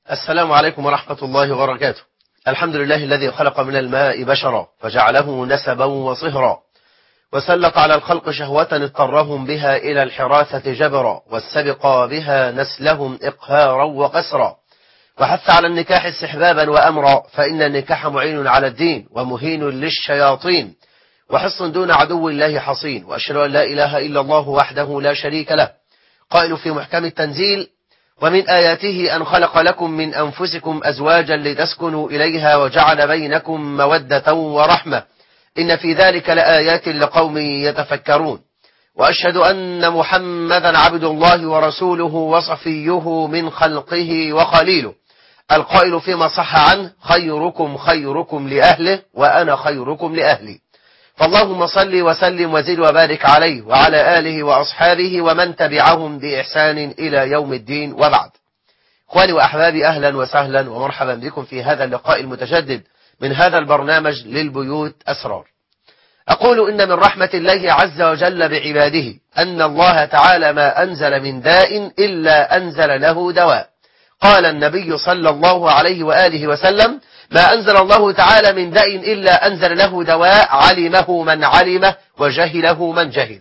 السلام عليكم ورحمة الله وبركاته الحمد لله الذي خلق من الماء بشرا فجعله نسبا وصهرا وسلط على الخلق شهوة اضطرهم بها إلى الحراثة جبرا واستبقى بها نسلهم إقهارا وقسرا وحث على النكاح استحبابا وأمرا فإن النكاح معين على الدين ومهين للشياطين وحصن دون عدو الله حصين وأشهد أن لا إله إلا الله وحده لا شريك له قائل في محكم التنزيل ومن آياته أن خلق لكم من أنفسكم أزواجا لتسكنوا إليها وجعل بينكم مودة ورحمة إن في ذلك لآيات لقوم يتفكرون وأشهد أن محمدا عبد الله ورسوله وصفيه من خلقه وخليله القائل فيما صح عنه خيركم خيركم لأهله وأنا خيركم لأهلي فاللهم صل وسلم وزد وبارك عليه وعلى آله وأصحابه ومن تبعهم بإحسان إلى يوم الدين وبعد إخواني وأحبابي أهلا وسهلا ومرحبا بكم في هذا اللقاء المتجدد من هذا البرنامج للبيوت أسرار أقول إن من رحمة الله عز وجل بعباده أن الله تعالى ما أنزل من داء إلا أنزل له دواء قال النبي صلى الله عليه وآله وسلم ما أنزل الله تعالى من داء إلا أنزل له دواء علمه من علمه وجهله من جهل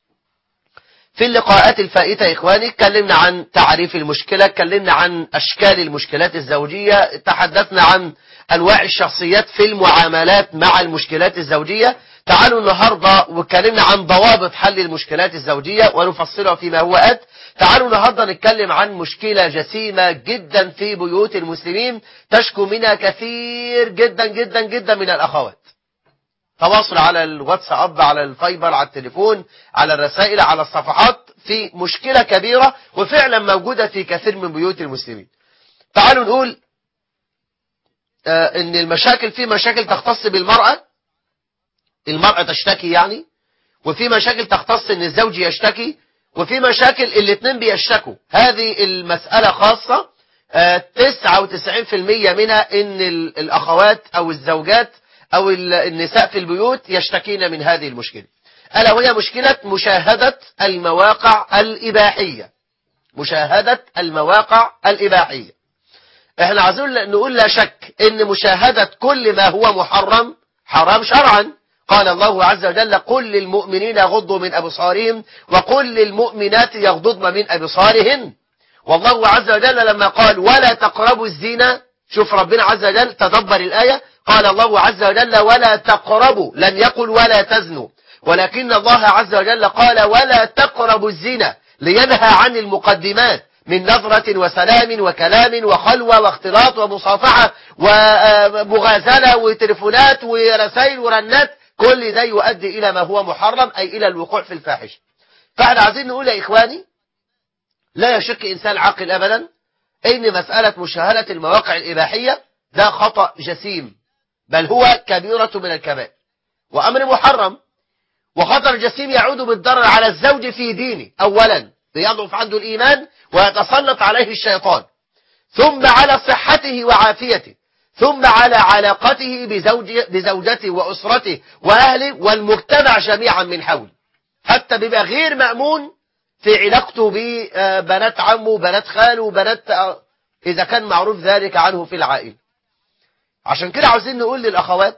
في اللقاءات الفائتة إخواني اتكلمنا عن تعريف المشكلة اتكلمنا عن أشكال المشكلات الزوجية تحدثنا عن أنواع الشخصيات في المعاملات مع المشكلات الزوجية تعالوا النهاردة واتكلمنا عن ضوابط حل المشكلات الزوجية ونفصلها فيما هو أت تعالوا النهاردة نتكلم عن مشكلة جسيمة جدا في بيوت المسلمين تشكو منها كثير جدا جدا جدا من الأخوات تواصل على الواتساب على الفايبر على التليفون على الرسائل على الصفحات في مشكلة كبيرة وفعلا موجودة في كثير من بيوت المسلمين تعالوا نقول آه ان المشاكل في مشاكل تختص بالمرأة المرأة تشتكي يعني وفي مشاكل تختص ان الزوج يشتكي وفي مشاكل الاثنين بيشتكوا هذه المسألة خاصة آه 99% منها ان الاخوات او الزوجات او النساء في البيوت يشتكين من هذه المشكلة ألا وهي مشكلة مشاهدة المواقع الإباحية مشاهدة المواقع الإباحية احنا عايزين نقول لا شك ان مشاهدة كل ما هو محرم حرام شرعا قال الله عز وجل قل للمؤمنين يغضوا من أبصارهم وقل للمؤمنات يغضضن من أبصارهن والله عز وجل لما قال ولا تقربوا الزنا شوف ربنا عز وجل تدبر الآية قال الله عز وجل ولا تقربوا لم يقل ولا تزنوا ولكن الله عز وجل قال ولا تقربوا الزنا لينهى عن المقدمات من نظرة وسلام وكلام وخلوة واختلاط ومصافحة ومغازلة وتليفونات ورسائل ورنات كل ده يؤدي إلى ما هو محرم أي إلى الوقوع في الفاحش فاحنا عايزين نقول يا إخواني لا يشك إنسان عاقل أبدا إن مسألة مشاهدة المواقع الإباحية ده خطأ جسيم بل هو كبيرة من الكبائر وأمر محرم وخطر جسيم يعود بالضرر على الزوج في دينه أولا ليضعف عنده الإيمان ويتسلط عليه الشيطان ثم على صحته وعافيته ثم على علاقته بزوج بزوجته وأسرته وأهله والمجتمع جميعا من حوله حتى بيبقى غير مأمون في علاقته ببنات عمه بنات خاله بنات إذا كان معروف ذلك عنه في العائلة عشان كده عاوزين نقول للأخوات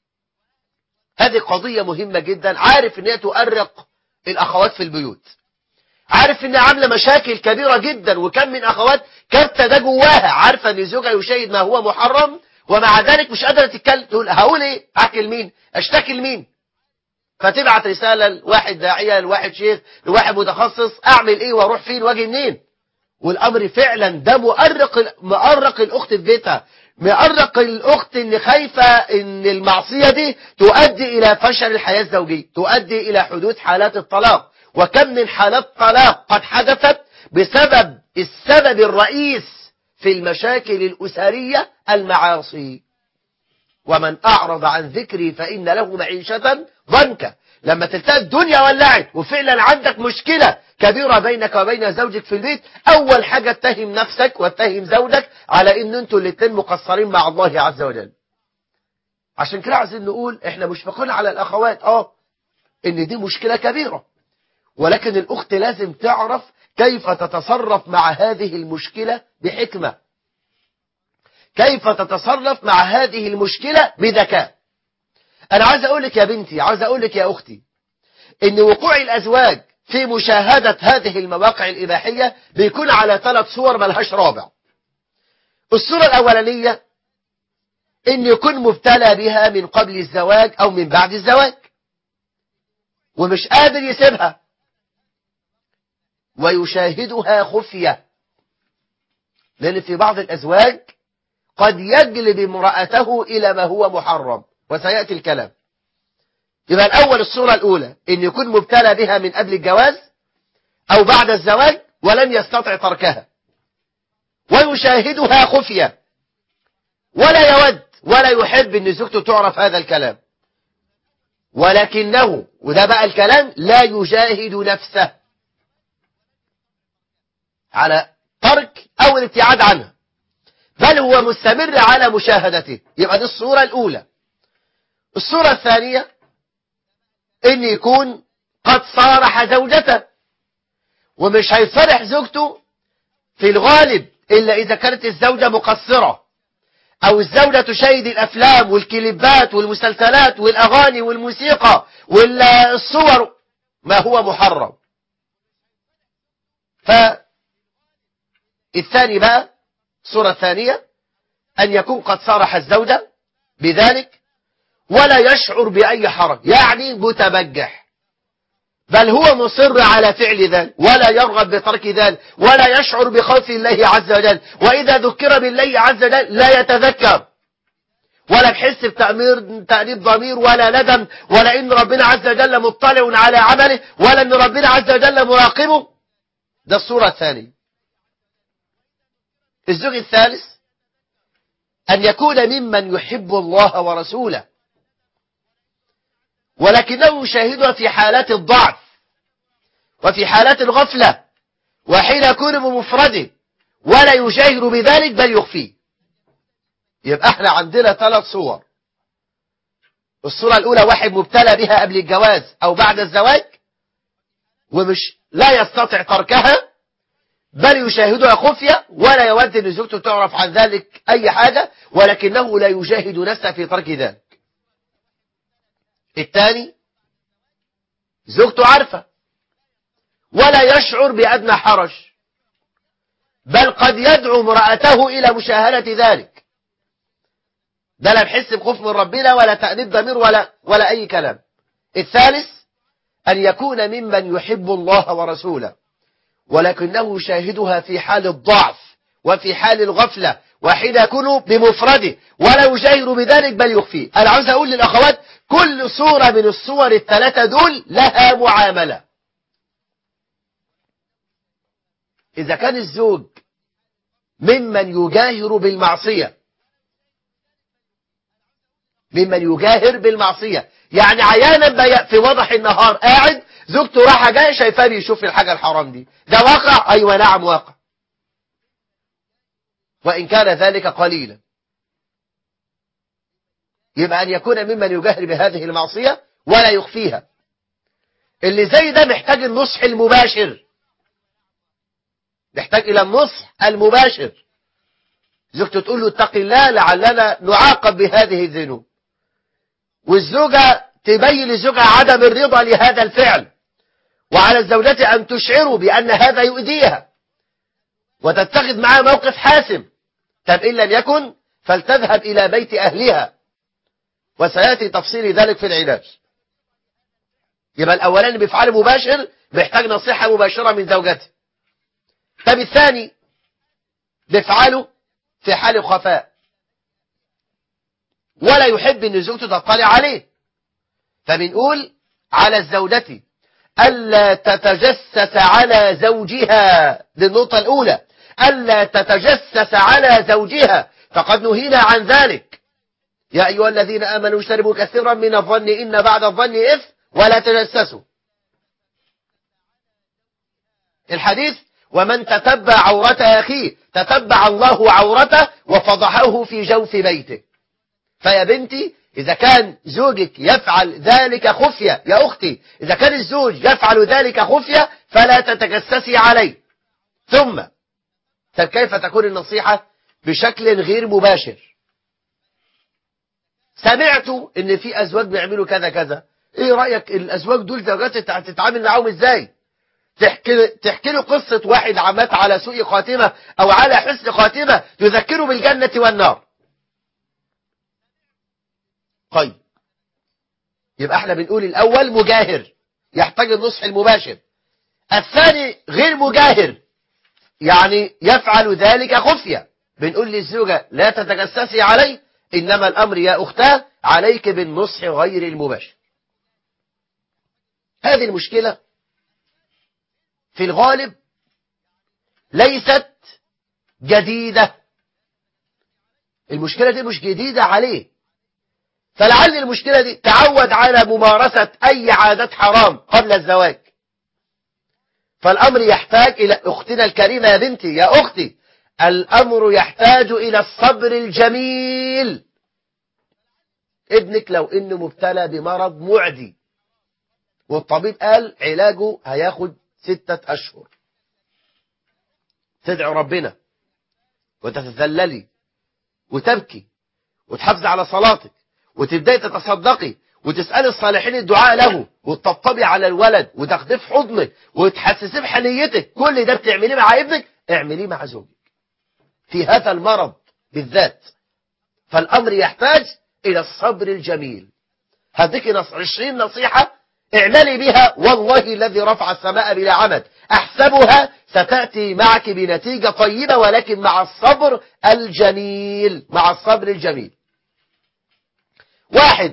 هذه قضية مهمة جدا عارف ان هي تؤرق الأخوات في البيوت عارف انها عاملة مشاكل كبيرة جدا وكم من أخوات كارتة ده جواها عارفة ان زوجها يشاهد ما هو محرم ومع ذلك مش قادرة تتكلم تقول هقول ايه احكي لمين اشتكي لمين فتبعت رسالة لواحد داعية لواحد شيخ لواحد متخصص اعمل ايه واروح فين واجي منين والامر فعلا ده مؤرق مؤرق الاخت في بيتها مؤرق الاخت اللي خايفة ان المعصية دي تؤدي الى فشل الحياة الزوجية تؤدي الى حدوث حالات الطلاق وكم من حالات طلاق قد حدثت بسبب السبب الرئيس في المشاكل الأسرية المعاصي ومن أعرض عن ذكري فإن له معيشة ضنكا لما تلتقى الدنيا ولعت وفعلا عندك مشكلة كبيرة بينك وبين زوجك في البيت أول حاجة اتهم نفسك واتهم زوجك على إن أنتوا الاتنين مقصرين مع الله عز وجل عشان كده عايزين نقول احنا مشفقين على الأخوات اه إن دي مشكلة كبيرة ولكن الأخت لازم تعرف كيف تتصرف مع هذه المشكلة بحكمة كيف تتصرف مع هذه المشكلة بذكاء أنا عايز أقول لك يا بنتي عايز أقول لك يا أختي إن وقوع الأزواج في مشاهدة هذه المواقع الإباحية بيكون على ثلاث صور ملهاش رابع الصورة الأولانية إن يكون مبتلى بها من قبل الزواج أو من بعد الزواج ومش قادر يسيبها ويشاهدها خفية لأن في بعض الأزواج قد يجلب امرأته إلى ما هو محرم وسيأتي الكلام يبقى الأول الصورة الأولى إن يكون مبتلى بها من قبل الجواز أو بعد الزواج ولم يستطع تركها ويشاهدها خفية ولا يود ولا يحب أن زوجته تعرف هذا الكلام ولكنه وده بقى الكلام لا يجاهد نفسه على ترك أو الابتعاد عنها بل هو مستمر على مشاهدته يبقى دي الصورة الأولى الصورة الثانية ان يكون قد صارح زوجته ومش هيصالح زوجته في الغالب إلا إذا كانت الزوجة مقصرة أو الزوجة تشاهد الأفلام والكليبات والمسلسلات والأغاني والموسيقى والصور ما هو محرم فالثاني بقى الصورة الثانية أن يكون قد صارح الزوجة بذلك ولا يشعر بأي حرج يعني متبجح بل هو مصر على فعل ذلك ولا يرغب بترك ذلك ولا يشعر بخوف الله عز وجل وإذا ذكر بالله عز وجل لا يتذكر ولا تحس بتأمير تأنيب ضمير ولا ندم ولا إن ربنا عز وجل مطلع على عمله ولا إن ربنا عز وجل مراقبه ده الصورة الثانية الزوج الثالث أن يكون ممن يحب الله ورسوله ولكنه يشاهدها في حالات الضعف وفي حالات الغفلة وحين يكون بمفرده ولا يجاهر بذلك بل يخفيه يبقى احنا عندنا ثلاث صور الصورة الأولى واحد مبتلى بها قبل الجواز أو بعد الزواج ومش لا يستطيع تركها بل يشاهدها خفية ولا يود أن زوجته تعرف عن ذلك أي حاجة ولكنه لا يجاهد نفسه في ترك ذلك الثاني زوجته عارفة ولا يشعر بأدنى حرج بل قد يدعو امرأته إلى مشاهدة ذلك ده لا بحس بخوف من ربنا ولا تأنيب ضمير ولا, ولا أي كلام الثالث أن يكون ممن يحب الله ورسوله ولكنه يشاهدها في حال الضعف وفي حال الغفلة وحين يكون بمفرده ولا يجاهر بذلك بل يخفيه أنا عاوز أقول للأخوات كل صورة من الصور الثلاثة دول لها معاملة إذا كان الزوج ممن يجاهر بالمعصية ممن يجاهر بالمعصية يعني عيانا في وضح النهار قاعد زوجته راحة جاية شايفاه بيشوف الحاجة الحرام دي ده واقع أيوة نعم واقع وإن كان ذلك قليلا يبقى أن يكون ممن يجاهر بهذه المعصية ولا يخفيها اللي زي ده محتاج النصح المباشر نحتاج إلى النصح المباشر زوجته تقول له اتق الله لعلنا نعاقب بهذه الذنوب والزوجة تبين لزوجها عدم الرضا لهذا الفعل وعلى الزوجة أن تشعره بأن هذا يؤذيها وتتخذ معها موقف حاسم طب إن لم يكن فلتذهب إلى بيت أهلها وسيأتي تفصيل ذلك في العلاج يبقى الأولاني بفعل مباشر محتاج نصيحة مباشرة من زوجته طب الثاني بفعله في حال خفاء ولا يحب ان زوجته تطلع عليه فبنقول على الزوجة ألا تتجسس على زوجها دي النقطة الأولى ألا تتجسس على زوجها فقد نهينا عن ذلك يا أيها الذين آمنوا اجتنبوا كثيرا من الظن إن بعد الظن إثم ولا تجسسوا الحديث ومن تتبع عورة أخيه تتبع الله عورته وفضحه في جوف بيته فيا بنتي إذا كان زوجك يفعل ذلك خفية يا أختي إذا كان الزوج يفعل ذلك خفية فلا تتجسسي عليه ثم كيف تكون النصيحة بشكل غير مباشر سمعتوا ان في ازواج بيعملوا كذا كذا ايه رايك الازواج دول زوجات هتتعامل معاهم ازاي تحكي تحكي له قصه واحد مات على سوء خاتمه او على حسن خاتمه تذكره بالجنه والنار طيب يبقى احنا بنقول الاول مجاهر يحتاج النصح المباشر الثاني غير مجاهر يعني يفعل ذلك خفية بنقول للزوجة لا تتجسسي عليه إنما الأمر يا أختاه عليك بالنصح غير المباشر هذه المشكلة في الغالب ليست جديدة المشكلة دي مش جديدة عليه فلعل المشكلة دي تعود على ممارسة أي عادات حرام قبل الزواج فالأمر يحتاج إلى أختنا الكريمة يا بنتي يا أختي الأمر يحتاج إلى الصبر الجميل ابنك لو إنه مبتلى بمرض معدي والطبيب قال علاجه هياخد ستة أشهر تدعو ربنا وتتذللي وتبكي وتحافظي على صلاتك وتبدأي تتصدقي وتسألي الصالحين الدعاء له وتطبطبي على الولد وتاخديه في حضنك وتحسسيه بحنيتك كل ده بتعمليه مع ابنك اعمليه مع زوجك في هذا المرض بالذات فالأمر يحتاج إلى الصبر الجميل هديك نص 20 نصيحة اعملي بها والله الذي رفع السماء بلا عمد أحسبها ستأتي معك بنتيجة طيبة ولكن مع الصبر الجميل مع الصبر الجميل واحد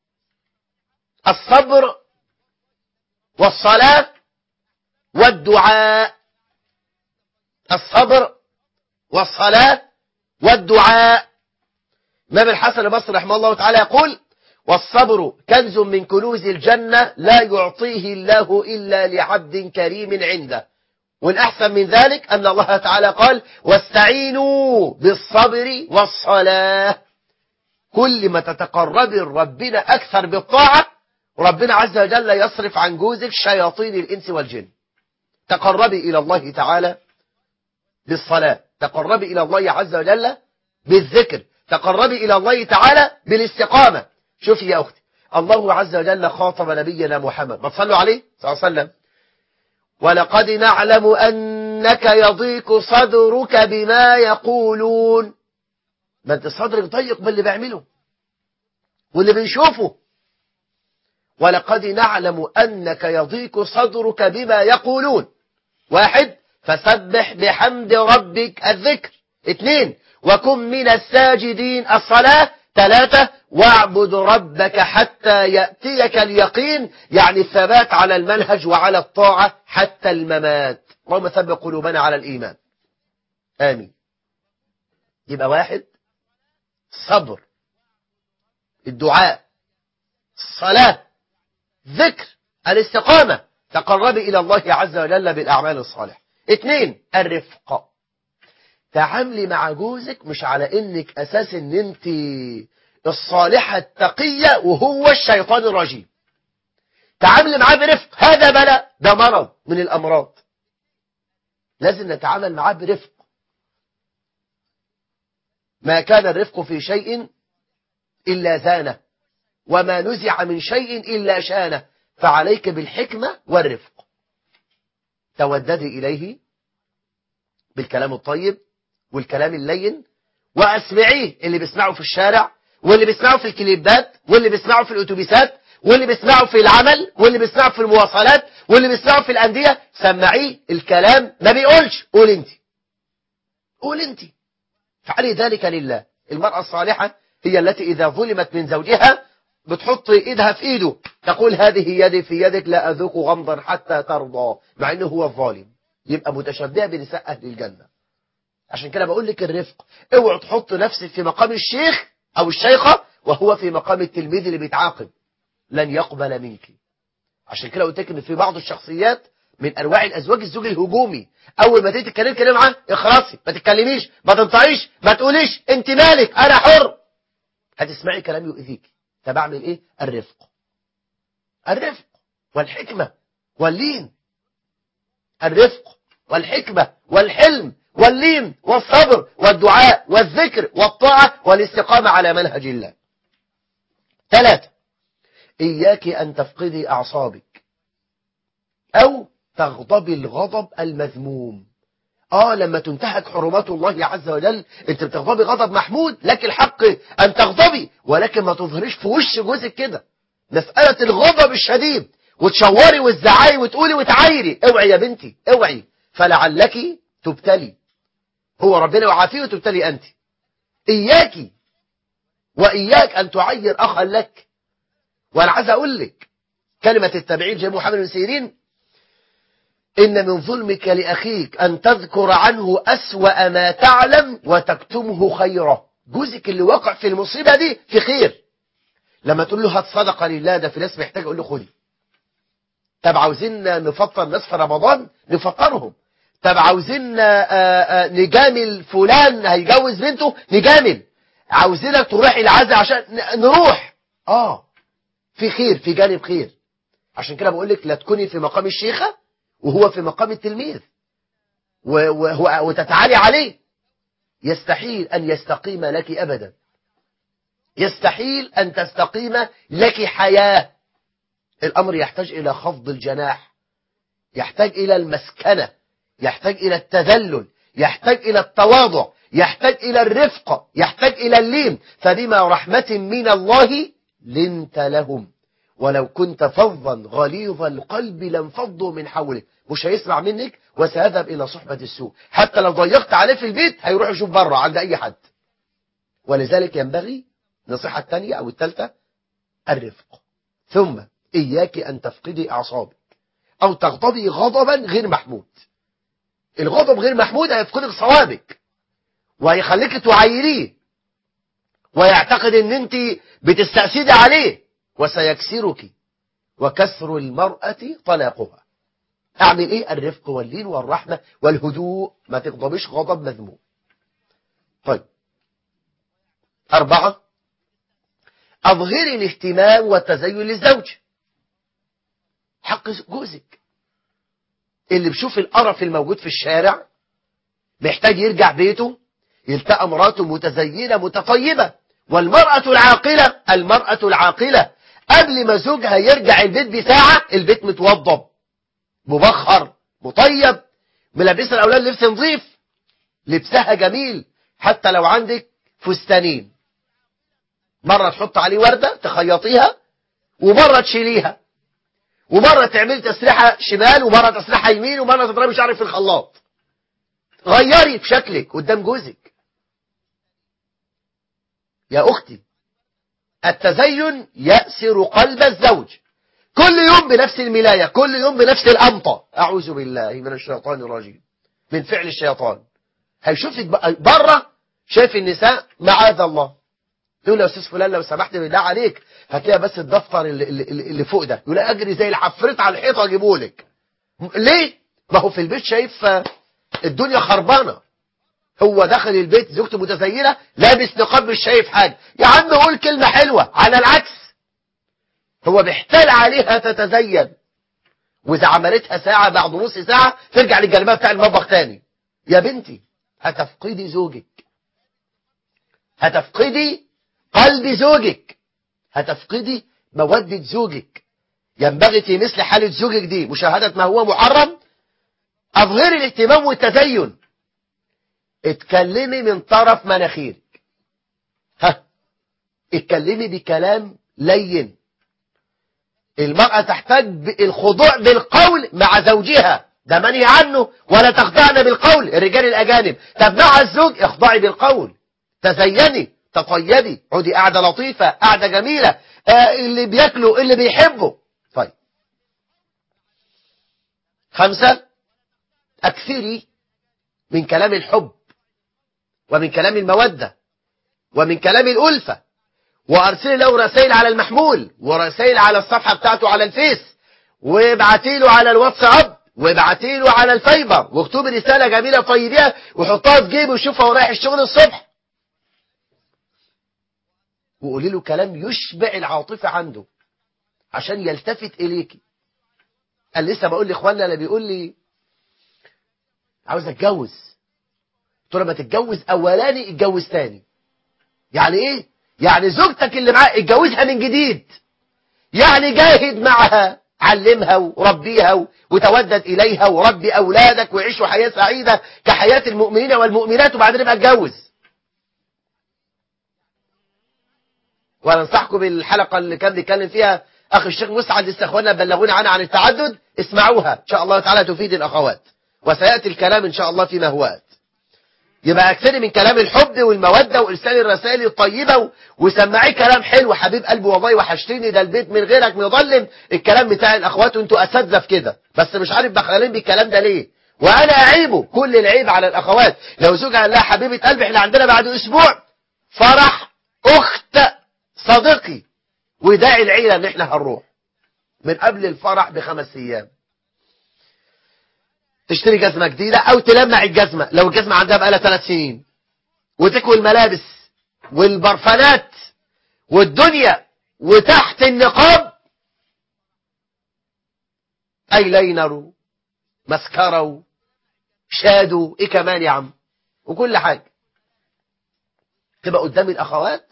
الصبر والصلاة والدعاء الصبر والصلاة والدعاء إمام الحسن البصري رحمه الله تعالى يقول والصبر كنز من كنوز الجنة لا يعطيه الله إلا لعبد كريم عنده والأحسن من ذلك أن الله تعالى قال واستعينوا بالصبر والصلاة كل ما تتقرب ربنا أكثر بالطاعة ربنا عز وجل يصرف عن جوزك شياطين الإنس والجن تقربي إلى الله تعالى بالصلاة تقربي إلى الله عز وجل بالذكر تقربي إلى الله تعالى بالاستقامة شوفي يا أختي الله عز وجل خاطب نبينا محمد ما تصلوا عليه صلى الله عليه وسلم ولقد نعلم أنك يضيق صدرك بما يقولون ما انت صدرك ضيق باللي بيعمله واللي بنشوفه ولقد نعلم أنك يضيق صدرك بما يقولون واحد فسبح بحمد ربك الذكر اثنين وكن من الساجدين الصلاة ثلاثة واعبد ربك حتى يأتيك اليقين يعني الثبات على المنهج وعلى الطاعة حتى الممات اللهم ثبت قلوبنا على الإيمان آمين يبقى واحد صبر الدعاء الصلاة ذكر الاستقامة تقربي إلى الله عز وجل بالأعمال الصالحة اثنين الرفق تعاملي مع جوزك مش على انك اساس ان انت الصالحة التقية وهو الشيطان الرجيم تعاملي معاه برفق هذا بلاء ده مرض من الامراض لازم نتعامل معاه برفق ما كان الرفق في شيء إلا زانه وما نزع من شيء إلا شانه فعليك بالحكمة والرفق توددي إليه بالكلام الطيب والكلام اللين وأسمعيه اللي بيسمعه في الشارع واللي بيسمعه في الكليبات واللي بيسمعه في الأتوبيسات واللي بيسمعه في العمل واللي بيسمعه في المواصلات واللي بيسمعه في الأندية سمعيه الكلام ما بيقولش قول انت قول انت فعلي ذلك لله المرأة الصالحة هي التي إذا ظلمت من زوجها بتحط إيدها في إيده تقول هذه يدي في يدك لا أذوق غمضا حتى ترضى مع أنه هو الظالم يبقى متشبهة بنساء أهل الجنة عشان كده بقول لك الرفق اوعوا تحط نفسك في مقام الشيخ أو الشيخة وهو في مقام التلميذ اللي بيتعاقب لن يقبل منك عشان كده قلت لك ان في بعض الشخصيات من انواع الازواج الزوج الهجومي اول ما تيجي تتكلم كلام معاه اخرسي ما تتكلميش ما تنطعيش ما تقوليش انت مالك انا حر هتسمعي كلام يؤذيك طب اعمل ايه الرفق الرفق والحكمه واللين الرفق والحكمه والحلم واللين والصبر والدعاء والذكر والطاعة والاستقامة على منهج الله ثلاثة إياك أن تفقدي أعصابك أو تغضبي الغضب المذموم آه لما تنتهك حرمات الله عز وجل أنت بتغضبي غضب محمود لك الحق أن تغضبي ولكن ما تظهريش في وش جوزك كده مسألة الغضب الشديد وتشوري وتزعقي وتقولي وتعايري اوعي يا بنتي اوعي فلعلك تبتلي هو ربنا يعافيه وتبتلي أنت إياك وإياك أن تعير أخا لك وأنا عايز أقول لك كلمة التابعين جاي محمد بن سيرين إن من ظلمك لأخيك أن تذكر عنه أسوأ ما تعلم وتكتمه خيره جوزك اللي وقع في المصيبة دي في خير لما تقول له هات صدقة لله ده في ناس محتاج أقول له خدي طب عاوزين نفطر ناس في رمضان نفطرهم طب عاوزين نجامل فلان هيجوز بنته نجامل عاوزينك تروح العزاء عشان نروح اه في خير في جانب خير عشان كده بقول لك لا تكوني في مقام الشيخة وهو في مقام التلميذ وهو وتتعالي عليه يستحيل أن يستقيم لك أبدا يستحيل أن تستقيم لك حياة الأمر يحتاج إلى خفض الجناح يحتاج إلى المسكنة يحتاج إلى التذلل يحتاج إلى التواضع يحتاج إلى الرفق يحتاج إلى اللين فبما رحمة من الله لنت لهم ولو كنت فظا غليظ القلب لانفضوا من حولك مش هيسمع منك وسيذهب إلى صحبة السوء حتى لو ضيقت عليه في البيت هيروح يشوف بره عند أي حد ولذلك ينبغي نصيحة الثانية أو الثالثة الرفق ثم إياك أن تفقدي أعصابك أو تغضبي غضبا غير محمود الغضب غير محمود هيفقدك صوابك وهيخليك تعيريه ويعتقد ان انت بتستأسدي عليه وسيكسرك وكسر المرأة طلاقها اعمل ايه الرفق واللين والرحمة والهدوء ما تغضبش غضب مذموم طيب أربعة أظهري الاهتمام والتزين للزوج حق جوزك اللي بيشوف القرف الموجود في الشارع محتاج يرجع بيته يلتقى مراته متزينة متطيبة والمرأة العاقلة المرأة العاقلة قبل ما زوجها يرجع البيت بساعة البيت متوضب مبخر مطيب ملبسها الأولاد لبس نظيف لبسها جميل حتى لو عندك فستانين مرة تحط عليه وردة تخيطيها ومرة تشيليها ومرة تعملي تسريحة شمال ومرة تسريحة يمين ومرة تضربي شعرك في الخلاط غيري في شكلك قدام جوزك يا أختي التزين يأسر قلب الزوج كل يوم بنفس الملاية كل يوم بنفس الأمطة أعوذ بالله من الشيطان الرجيم من فعل الشيطان هيشوفك بره شايف النساء معاذ الله تقول يا أستاذ فلان لو سمحت بالله عليك هتلاقي بس الدفتر اللي, اللي, اللي فوق ده يقول أجري زي العفريت على الحيطة أجيبهولك ليه؟ ما هو في البيت شايف الدنيا خربانة هو داخل البيت زوجته متزينة لابس نقاب مش شايف حاجة يا عم قول كلمة حلوة على العكس هو بيحتال عليها تتزين وإذا عملتها ساعة بعد نص ساعة ترجع للجلباب بتاع المطبخ تاني يا بنتي هتفقدي زوجك هتفقدي قلب زوجك هتفقدي مودة زوجك ينبغي في مثل حالة زوجك دي مشاهدة ما هو محرم أظهري الاهتمام والتزين اتكلمي من طرف مناخيرك ها اتكلمي بكلام لين المرأة تحتاج الخضوع بالقول مع زوجها ده منهي عنه ولا تخضعن بالقول الرجال الأجانب طب مع الزوج اخضعي بالقول تزيني تطيبي عودي قاعدة لطيفة قاعدة جميلة آه اللي بياكلوا اللي بيحبوا طيب خمسة أكثري من كلام الحب ومن كلام المودة ومن كلام الألفة وأرسلي له رسائل على المحمول ورسائل على الصفحة بتاعته على الفيس وابعتي له على الواتساب وابعتي له على الفايبر واكتبي رسالة جميلة طيبيها وحطها في جيبه وشوفها ورايح الشغل الصبح وقولي له كلام يشبع العاطفة عنده عشان يلتفت إليكي قال لسه بقول لاخواننا اللي بيقول لي عاوز اتجوز قلت له لما تتجوز اولاني اتجوز تاني يعني ايه يعني زوجتك اللي معاك اتجوزها من جديد يعني جاهد معها علمها وربيها وتودد إليها وربي أولادك وعيشوا حياة سعيدة كحياة المؤمنين والمؤمنات وبعدين يبقى اتجوز وننصحكم بالحلقة اللي كان بيتكلم فيها أخي الشيخ مسعد لسه أخوانا بلغونا عنها عن التعدد اسمعوها إن شاء الله تعالى تفيد الأخوات وسيأتي الكلام إن شاء الله فيما هو آت يبقى اكثري من كلام الحب والمودة وإرسال الرسائل الطيبة وسمعي كلام حلو حبيب قلبي والله وحشتني ده البيت من غيرك مظلم الكلام بتاع الأخوات وانتوا أساتذة في كده بس مش عارف بخلين بالكلام ده ليه وأنا أعيبه كل العيب على الأخوات لو زوجها قال لها حبيبة قلبي احنا عندنا بعد أسبوع فرح أخت صديقي وداعي العيلة ان احنا هنروح من قبل الفرح بخمس أيام تشتري جزمة جديدة او تلمع الجزمة لو الجزمة عندها بقالها ثلاث سنين وتكوي الملابس والبرفانات والدنيا وتحت النقاب اي لاينر مسكرة شادو ايه كمان يا عم وكل حاجة تبقى قدام الاخوات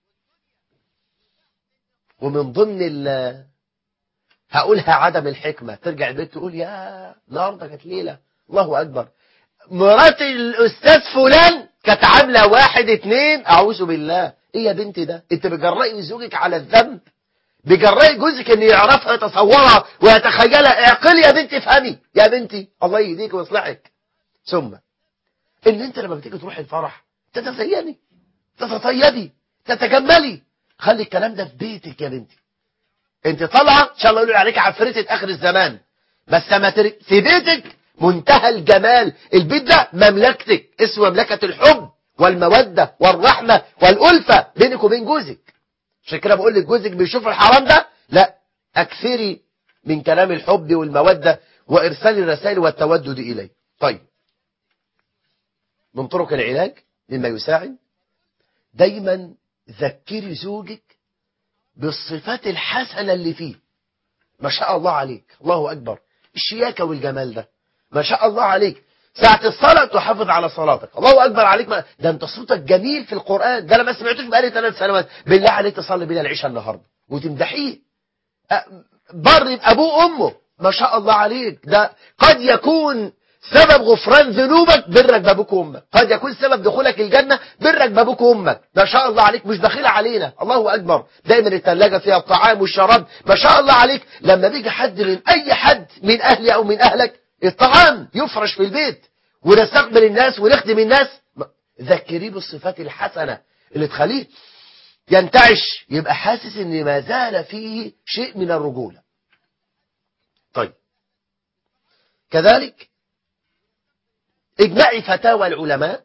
ومن ضمن ال هقولها عدم الحكمة ترجع البيت تقول يا النهارده كانت ليلة الله أكبر مرات الأستاذ فلان كانت عاملة واحد اتنين أعوذ بالله إيه يا بنتي ده أنت بجرأي زوجك على الذنب بجرأي جوزك إن يعرفها يتصورها ويتخيلها اعقلي يا بنتي افهمي يا بنتي الله يهديك ويصلحك ثم إن أنت لما بتيجي تروح الفرح تتزيني تتطيبي تتجملي خلي الكلام ده في بيتك يا بنتي انت طالعه ان شاء الله يقولوا عليك عفريتة اخر الزمان بس ما تر... في بيتك منتهى الجمال البيت ده مملكتك اسمه مملكة الحب والمودة والرحمة والألفة بينك وبين جوزك عشان كده بقول لك جوزك بيشوف الحرام ده لا اكثري من كلام الحب والمودة وارسال الرسائل والتودد اليه طيب من طرق العلاج مما يساعد دايما ذكري زوجك بالصفات الحسنة اللي فيه ما شاء الله عليك الله أكبر الشياكة والجمال ده ما شاء الله عليك ساعة الصلاة تحافظ على صلاتك الله أكبر عليك ما ده أنت صوتك جميل في القرآن ده أنا ما سمعتوش بقالي ثلاث سنوات بالله عليك تصلي بينا العشاء النهاردة وتمدحيه بر أبوه وأمه ما شاء الله عليك ده قد يكون سبب غفران ذنوبك برك بابوك وامك قد يكون سبب دخولك الجنة برك بابوك وامك ما شاء الله عليك مش بخيل علينا الله أكبر دايما الثلاجة فيها الطعام والشراب ما شاء الله عليك لما بيجي حد من أي حد من أهلي أو من أهلك الطعام يفرش في البيت ونستقبل الناس ونخدم الناس ذكريه بالصفات الحسنة اللي تخليه ينتعش يبقى حاسس ان ما زال فيه شيء من الرجولة طيب كذلك اجمعي فتاوى العلماء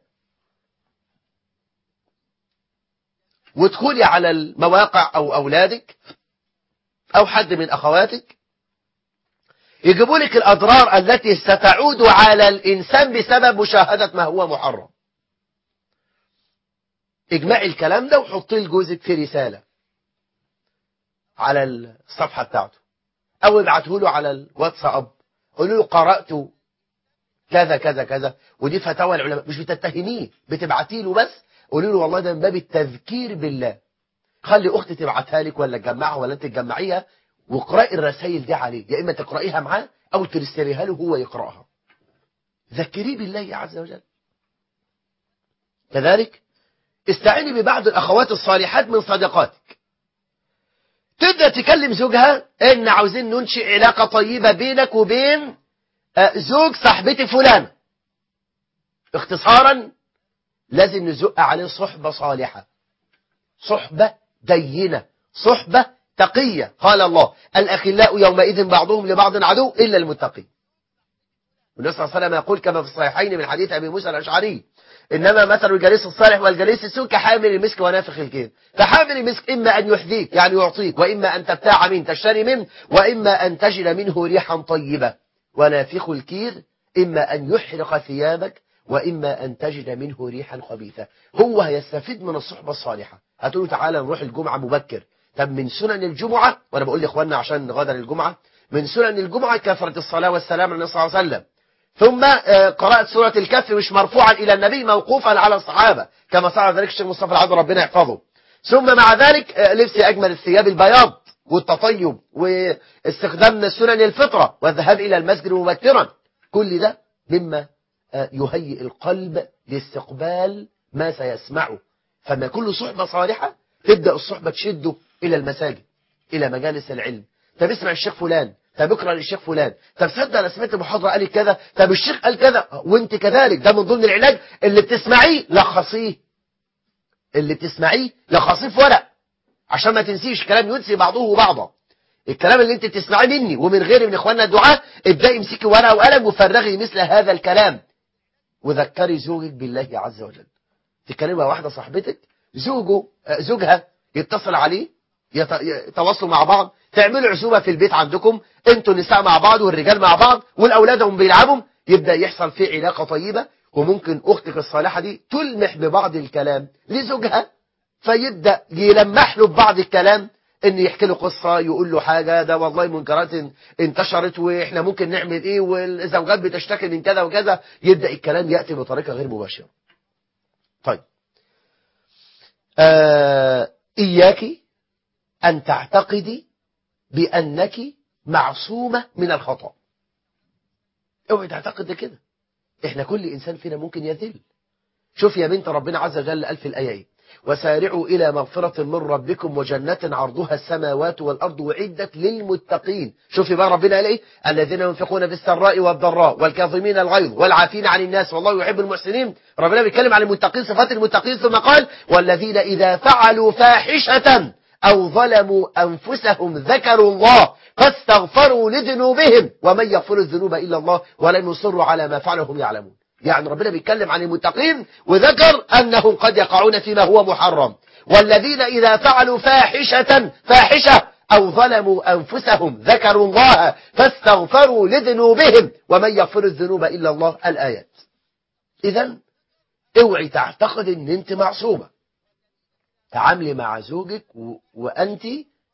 وادخلي على المواقع أو أولادك أو حد من أخواتك يجيبوا لك الأضرار التي ستعود على الإنسان بسبب مشاهدة ما هو محرم اجمعي الكلام ده وحطيه لجوزك في رسالة على الصفحة بتاعته أو ابعته له على الواتساب قولوا له قرأت كذا كذا كذا ودي فتاوى العلماء مش بتتهميه بتبعتي له بس قولي له والله ده من باب التذكير بالله خلي اختي تبعتها لك ولا تجمعها ولا انت تجمعيها واقراي الرسائل دي عليه يا اما تقرايها معاه او ترسليها له هو يقراها ذكريه بالله عز وجل كذلك استعيني ببعض الاخوات الصالحات من صديقاتك تبدا تكلم زوجها ان عاوزين ننشئ علاقه طيبه بينك وبين زوج صاحبتي فلان اختصارا لازم نزق عليه صحبة صالحة صحبة دينة صحبة تقية قال الله الأخلاء يومئذ بعضهم لبعض عدو إلا المتقين والنبي صلى الله عليه وسلم يقول كما في الصحيحين من حديث أبي موسى الأشعري إنما مثل الجليس الصالح والجليس السوء كحامل المسك ونافخ الكير فحامل المسك إما أن يحذيك يعني يعطيك وإما أن تبتاع منه تشتري منه وإما أن تجد منه ريحا طيبة ونافخ الكير إما أن يحرق ثيابك وإما أن تجد منه ريحا خبيثة هو هيستفيد من الصحبة الصالحة هتقولوا تعالى نروح الجمعة مبكر طب من سنن الجمعة وأنا بقول لإخواننا عشان نغادر الجمعة من سنن الجمعة كثرة الصلاة والسلام على النبي صلى الله عليه وسلم ثم آه، قراءة سورة الكهف مش مرفوعا إلى النبي موقوفا على الصحابة كما صار ذلك الشيخ مصطفى العبد ربنا يحفظه ثم مع ذلك آه، لبس أجمل الثياب البياض والتطيب واستخدام سنن الفطرة والذهاب إلى المسجد مبكرا كل ده مما آه، يهيئ القلب لاستقبال ما سيسمعه فما كل صحبة صالحة تبدأ الصحبة تشده إلى المساجد إلى مجالس العلم طب اسمع الشيخ فلان طب اقرا للشيخ فلان طب صدق انا سمعت محاضره قال كذا طب الشيخ قال كذا وانت كذلك ده من ضمن العلاج اللي بتسمعيه لخصيه اللي بتسمعيه لخصيه في ورق عشان ما تنسيش كلام ينسي بعضه بعضا الكلام اللي انت بتسمعيه مني ومن غيري من اخواننا الدعاء ابدأي امسكي ورقه وقلم وفرغي مثل هذا الكلام وذكري زوجك بالله عز وجل تتكلمي مع واحده صاحبتك زوجه آه، زوجها يتصل عليه يت- يتواصلوا مع بعض تعملوا عزومه في البيت عندكم انتوا النساء مع بعض والرجال مع بعض والاولاد هم بيلعبوا يبدا يحصل فيه علاقه طيبه وممكن اختك الصالحه دي تلمح ببعض الكلام لزوجها فيبدا يلمح له ببعض الكلام ان يحكي له قصه يقول له حاجه ده والله منكرات انتشرت واحنا ممكن نعمل ايه والزوجات بتشتكي من كذا وكذا يبدا الكلام ياتي بطريقه غير مباشره. طيب. آه اياك ان تعتقدي بانك معصومه من الخطا. اوعي تعتقد كده. احنا كل انسان فينا ممكن يذل. شوف يا بنت ربنا عز وجل قال في الايه ايه وسارعوا إلى مغفرة من ربكم وجنة عرضها السماوات والأرض وعدت للمتقين شوفي بقى ربنا قال إيه الذين ينفقون في السراء والضراء والكاظمين الغيظ والعافين عن الناس والله يحب المحسنين ربنا بيتكلم عن المتقين صفات المتقين ثم قال والذين إذا فعلوا فاحشة أو ظلموا أنفسهم ذكروا الله فاستغفروا لذنوبهم ومن يغفر الذنوب إلا الله ولم يصروا على ما فعلوا هم يعلمون يعني ربنا بيتكلم عن المتقين وذكر أنهم قد يقعون فيما هو محرم والذين إذا فعلوا فاحشة فاحشة أو ظلموا أنفسهم ذكروا الله فاستغفروا لذنوبهم ومن يغفر الذنوب إلا الله الآيات إذا اوعي تعتقد ان انت معصومة تعاملي مع زوجك و... وأنت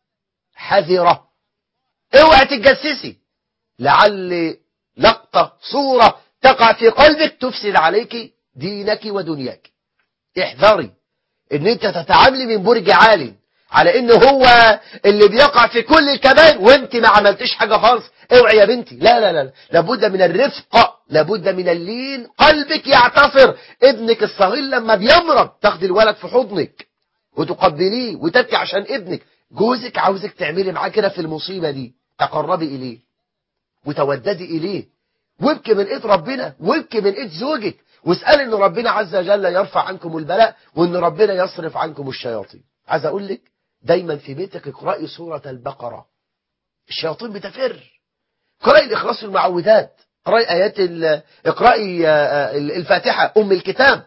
حذرة اوعي تتجسسي لعل لقطة صورة تقع في قلبك تفسد عليك دينك ودنياك احذري ان انت تتعاملي من برج عالي على ان هو اللي بيقع في كل الكبائر وانت ما عملتش حاجة خالص اوعي يا بنتي لا لا لا لابد من الرفق لابد من اللين قلبك يعتصر ابنك الصغير لما بيمرض تاخدي الولد في حضنك وتقبليه وتبكي عشان ابنك جوزك عاوزك تعملي معاه كده في المصيبة دي تقربي إليه وتوددي إليه وابكي من ايد ربنا وابكي من ايد زوجك واسأل ان ربنا عز وجل يرفع عنكم البلاء وان ربنا يصرف عنكم الشياطين عايز اقول لك دايما في بيتك اقرأي سورة البقرة الشياطين بتفر اقرأي الإخلاص والمعوذات اقرأي آيات ال- اقرأي آه، ال- الفاتحة أم الكتاب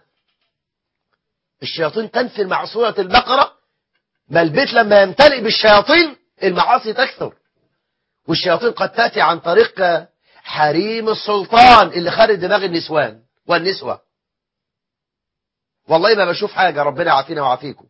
الشياطين تنفر مع سورة البقرة ما البيت لما يمتلئ بالشياطين المعاصي تكثر والشياطين قد تأتي عن طريق آه، حريم السلطان اللي خارج دماغ النسوان والنسوة والله ما بشوف حاجة ربنا يعافينا ويعافيكم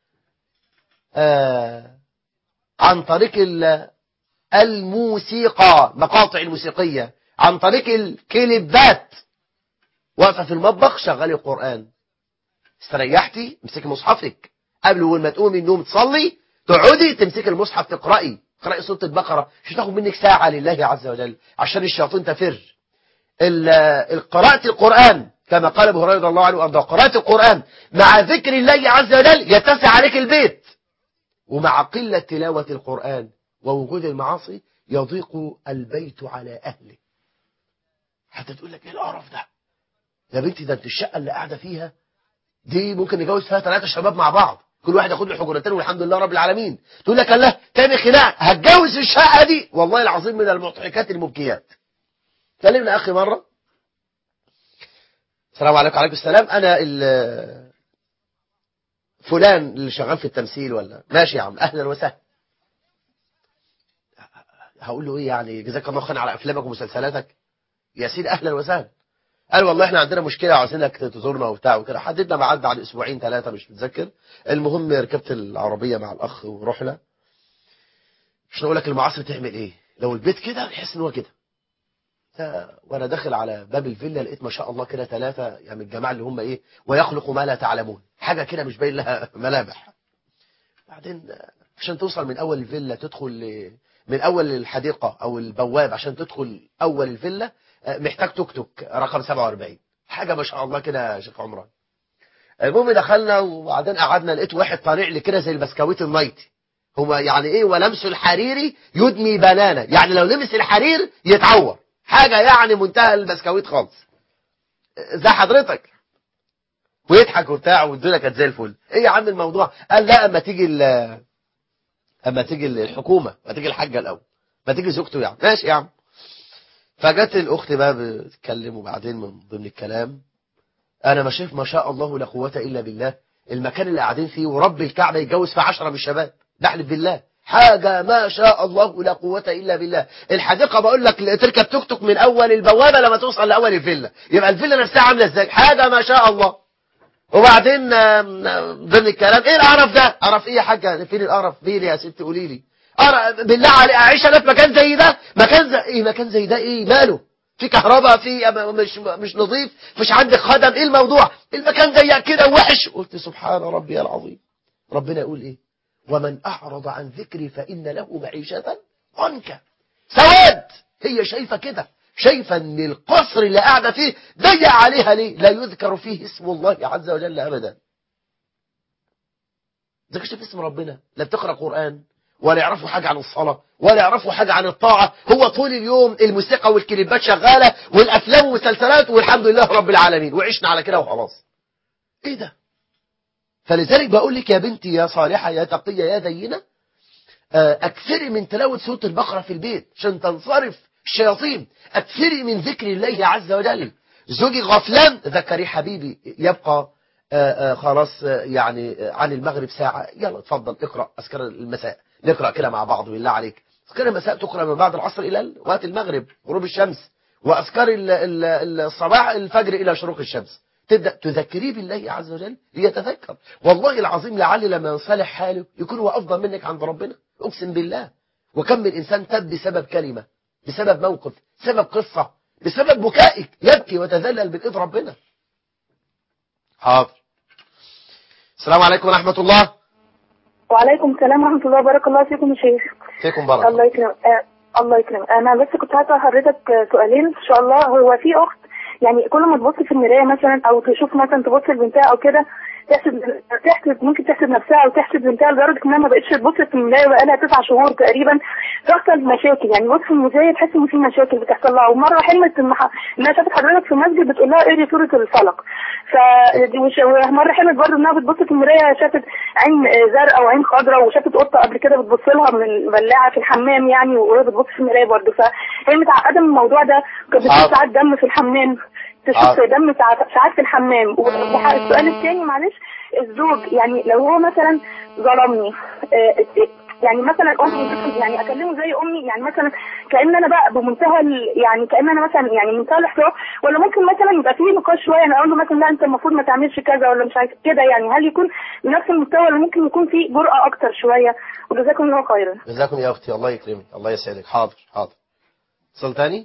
آه عن طريق ال- الموسيقى مقاطع الموسيقية عن طريق الكليبات واقفة في المطبخ شغلي القرآن استريحتي امسكي مصحفك قبل ما تقومي من النوم تصلي تقعدي تمسكي المصحف تقرأي اقرأي سورة البقرة مش تاخد منك ساعة لله عز وجل عشان الشياطين تفر ال- قراءة القرآن كما قال ابو هريرة رضي الله عنه وارضاه قراءة القرآن مع ذكر الله عز وجل يتسع عليك البيت ومع قلة تلاوة القرآن ووجود المعاصي يضيق البيت على أهله حتى تقول لك ايه القرف ده يا بنتي ده انت الشقة اللي قاعدة فيها دي ممكن نجوز فيها ثلاثة شباب مع بعض كل واحد ياخد له حجرتين والحمد لله رب العالمين تقول لك الله تاني خناق هتجوز في الشقة دي والله العظيم من المضحكات المبكيات كلمنا أخي مرة السلام عليكم وعليكم السلام أنا ال- فلان اللي شغال في التمثيل ولا ماشي يا عم أهلا وسهلا هقول له ايه يعني جزاك الله خير على افلامك ومسلسلاتك يا سيدي اهلا وسهلا قال والله احنا عندنا مشكله وعايزينك تزورنا وبتاع وكده حددنا ميعاد بعد اسبوعين ثلاثه مش متذكر المهم ركبت العربيه مع الاخ ورحنا مش نقول لك المعاصر تعمل ايه لو البيت كده يحس ان هو كده وانا داخل على باب الفيلا لقيت ما شاء الله كده ثلاثة يعني الجماعة اللي هم ايه ويخلق ما لا تعلمون حاجة كده مش باين لها ملامح بعدين عشان توصل من اول الفيلا تدخل ل- من اول الحديقة او البواب عشان تدخل اول الفيلا محتاج توك توك رقم 47 حاجة ما شاء الله كده يا شيخ عمران المهم دخلنا وبعدين قعدنا لقيت واحد طالع لي كده زي البسكويت النايتي هو يعني ايه ولمس الحريري يدمي بنانا يعني لو لمس الحرير يتعور حاجة يعني منتهى البسكويت خالص زي حضرتك ويضحك وبتاع والدنيا كانت زي الفل ايه يا عم الموضوع قال لا اما تيجي ال- اما تيجي الحكومة ما تيجي الحاجة الاول ما تيجي زوجته يعني ماشي يا عم فجت الاخت بقى بتتكلم وبعدين من ضمن الكلام انا ما شايف ما شاء الله لا قوه الا بالله المكان اللي قاعدين فيه ورب الكعبه يتجوز في عشرة من الشباب بحلف بالله حاجه ما شاء الله لا قوه الا بالله الحديقه بقول لك تركب توك توك من اول البوابه لما توصل لاول الفيلا يبقى الفيلا نفسها عامله ازاي حاجه ما شاء الله وبعدين آم، آم، ضمن الكلام ايه القرف ده قرف ايه يا حاجه فين القرف فين يا ست قولي لي قرف بالله عليك عايشه أنا في مكان زي ده مكان زي ايه مكان زي ده ايه ماله في كهرباء في مش مش نظيف مش عندك خدم ايه الموضوع المكان ضيق كده وحش قلت سبحان ربي العظيم ربنا يقول ايه ومن اعرض عن ذكري فان له معيشه ضنكا سواد هي شايفه كده شايفه ان القصر اللي قاعده فيه ضيق عليها ليه لا يذكر فيه اسم الله عز وجل ابدا ذكرش في اسم ربنا لا بتقرا قران ولا يعرفوا حاجة عن الصلاة ولا يعرفوا حاجة عن الطاعة هو طول اليوم الموسيقى والكليبات شغالة والأفلام والمسلسلات والحمد لله رب العالمين وعشنا على كده وخلاص ايه ده فلذلك بقول لك يا بنتي يا صالحة يا تقية يا دينة آه، أكثري من تلاوة سورة البقرة في البيت عشان تنصرف الشياطين أكثري من ذكر الله عز وجل زوجي غفلان ذكري حبيبي يبقى آه، آه، خلاص آه، يعني آه، عن المغرب ساعة يلا اتفضل اقرأ أذكار المساء نقرأ كده مع بعض بالله عليك أذكار المساء تقرأ من بعد العصر إلى وقت المغرب غروب الشمس وأذكار ال- ال- الصباح الفجر إلى شروق الشمس تبدأ تذكريه بالله عز وجل ليتذكر والله العظيم لعل لما ينصلح حاله يكون هو أفضل منك عند ربنا أقسم بالله وكم من إنسان تب بسبب كلمة بسبب موقف بسبب قصة بسبب بكائك يبكي وتذلل بين إيد ربنا حاضر السلام عليكم ورحمة الله وعليكم السلام ورحمة الله وبارك الله فيكم يا شيخ فيكم بركة الله يكرم آه الله يكرم انا بس كنت هسأل حضرتك آه، سؤالين ان شاء الله هو في اخت يعني كل ما تبص في المراية مثلا او تشوف مثلا تبص لبنتها او كده تحسب تحسب ممكن تحسب نفسها او تحسب بنتها لدرجة انها ما بقتش تبص في المراية بقالها تسع شهور تقريبا تحصل مشاكل يعني بص في المراية تحس ان في مشاكل بتحصل لها ومرة حلمت ان ح- انها شافت حضرتك في مسجد بتقول لها اقري سورة الفلق ف وش- ومرة حلمت برضه انها بتبص في المراية شافت عين آه، زرقاء وعين خضراء وشافت قطة قبل كده بتبص لها من البلاعة في الحمام يعني وهي بتبص في المراية برضه فهي متعقدة من الموضوع ده كانت حاضر. بتشوف ساعات دم في الحمام تشوف حاضر. دم ساعات ساعات في الحمام والسؤال الثاني معلش الزوج يعني لو هو مثلا ظلمني آه، آه، يعني مثلا امي يعني اكلمه زي امي يعني مثلا كان انا بقى بمنتهى ال- يعني كان انا مثلا يعني منتهى الاحترام ولا ممكن مثلا يبقى فيه نقاش شويه انا اقول له مثلا لا انت المفروض ما تعملش كذا ولا مش عارف كده يعني هل يكون بنفس المستوى ولا ممكن يكون فيه جرأة اكتر شويه وجزاكم الله خيرا جزاكم يا أختي الله يكرمك الله يسعدك حاضر حاضر اتصل تاني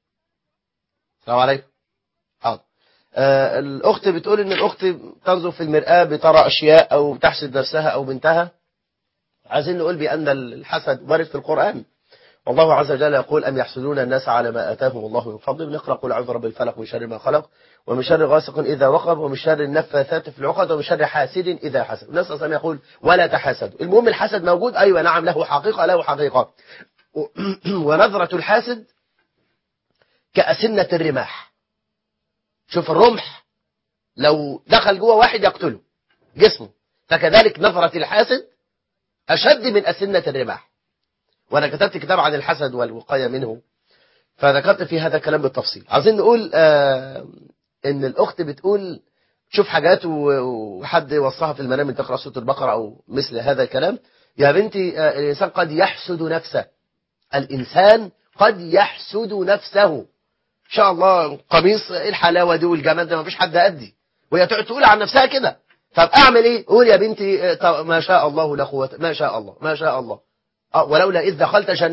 السلام عليكم حاضر آه الأخت بتقول إن الأخت تنظر في المرآة بترى أشياء أو تحسد نفسها أو بنتها عايزين نقول بأن الحسد وارد في القرآن والله عز وجل يقول أم يحسدون الناس على ما آتاهم الله من فضله نقرأ قل أعوذ برب الفلق من شر ما خلق ومن شر غاسق إذا وقب ومن شر النفاثات في العقد ومن شر حاسد إذا حسد الناس أصلا يقول ولا تحاسدوا المهم الحسد موجود أيوة نعم له حقيقة له حقيقة و- ونظرة الحاسد كأسنة الرماح شوف الرمح لو دخل جوه واحد يقتله جسمه فكذلك نظرة الحاسد أشد من أسنة الرماح وأنا كتبت كتاب عن الحسد والوقاية منه فذكرت في هذا الكلام بالتفصيل عايزين نقول آه إن الأخت بتقول تشوف حاجات و- وحد يوصاها في المنام من تقرأ سورة البقرة أو مثل هذا الكلام يا بنتي آه الإنسان قد يحسد نفسه الإنسان قد يحسد نفسه إن شاء الله قميص إيه الحلاوة دي والجمال ده ما فيش حد قدي وهي تقعد تقول عن نفسها كده طب أعمل إيه قول يا بنتي آه، طب ما شاء الله لا قوة ما شاء الله ما شاء الله آه، ولولا إذ دخلت جنتك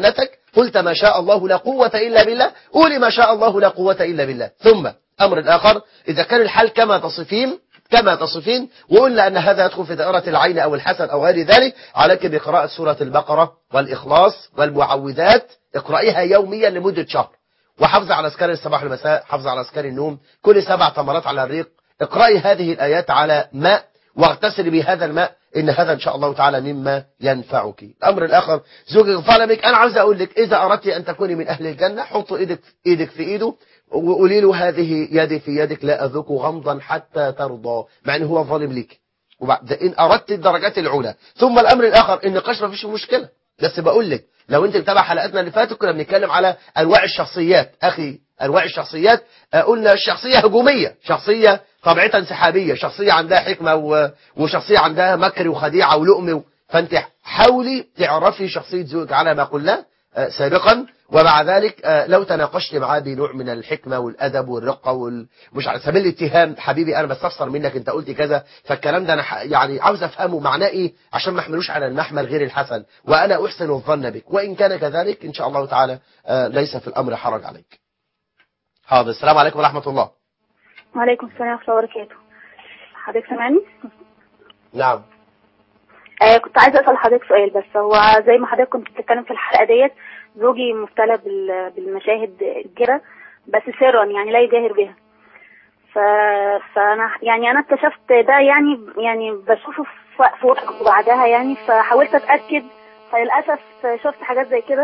قلت ما شاء الله لا قوة إلا بالله قولي ما شاء الله لا قوة إلا بالله ثم أمر آخر إذا كان الحال كما تصفين كما تصفين وقلنا أن هذا يدخل في دائرة العين أو الحسن أو غير ذلك عليك بقراءة سورة البقرة والإخلاص والمعوذات اقرأيها يوميا لمدة شهر وحافظ على أذكار الصباح والمساء حافظ على أذكار النوم كل سبع تمرات على الريق اقرأي هذه الآيات على ماء واغتسلي بهذا الماء إن هذا إن شاء الله تعالى مما ينفعك الأمر الآخر زوجك ظلمك أنا عاوز أقول لك إذا أردت أن تكوني من أهل الجنة حط إيدك, إيدك في إيده وقولي له هذه يدي في يدك لا أذوق غمضا حتى ترضى مع أنه هو ظالم ليك وبعد إن أردت الدرجات العلى ثم الأمر الآخر النقاش ما فيش مشكلة بس بقول لك لو أنت متابع حلقاتنا اللي فاتت كنا بنتكلم على أنواع الشخصيات أخي أنواع الشخصيات قلنا الشخصية هجومية شخصية طبيعتها انسحابية شخصية عندها حكمة وشخصية عندها مكر وخديعة ولؤم فأنت حاولي تعرفي شخصية زوجك على ما قلنا سابقا ومع ذلك لو تناقشت معاه بنوع من الحكمة والأدب والرقة ومش على سبيل الاتهام حبيبي أنا بستفسر منك أنت قلت كذا فالكلام ده أنا يعني عاوز أفهمه معناه إيه عشان ما أحملوش على المحمل غير الحسن وأنا أحسن الظن بك وإن كان كذلك إن شاء الله تعالى ليس في الأمر حرج عليك حاضر السلام عليكم ورحمة الله وعليكم السلام ورحمة الله وبركاته حضرتك سامعني؟ نعم آه كنت عايزة أسأل حضرتك سؤال بس هو زي ما حضرتك كنت بتتكلم في الحلقة ديت زوجي مبتلى بال- بالمشاهد الجرة بس سرا يعني لا يجاهر بها ف... فأنا يعني أنا اكتشفت ده يعني يعني بشوفه في في وقت وبعدها يعني فحاولت أتأكد فللأسف شفت حاجات زي كده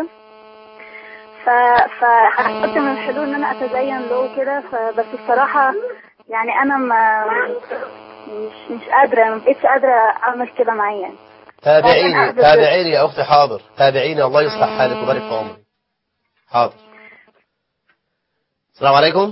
ف فحاولت من الحلول ان انا اتزين له كده فبس الصراحه يعني انا ما مش مش قادره ما بقتش قادره اعمل كده معاه يعني تابعيني تابعيني يا أختي حاضر تابعيني الله يصلح حالك ويبارك في عمري حاضر السلام عليكم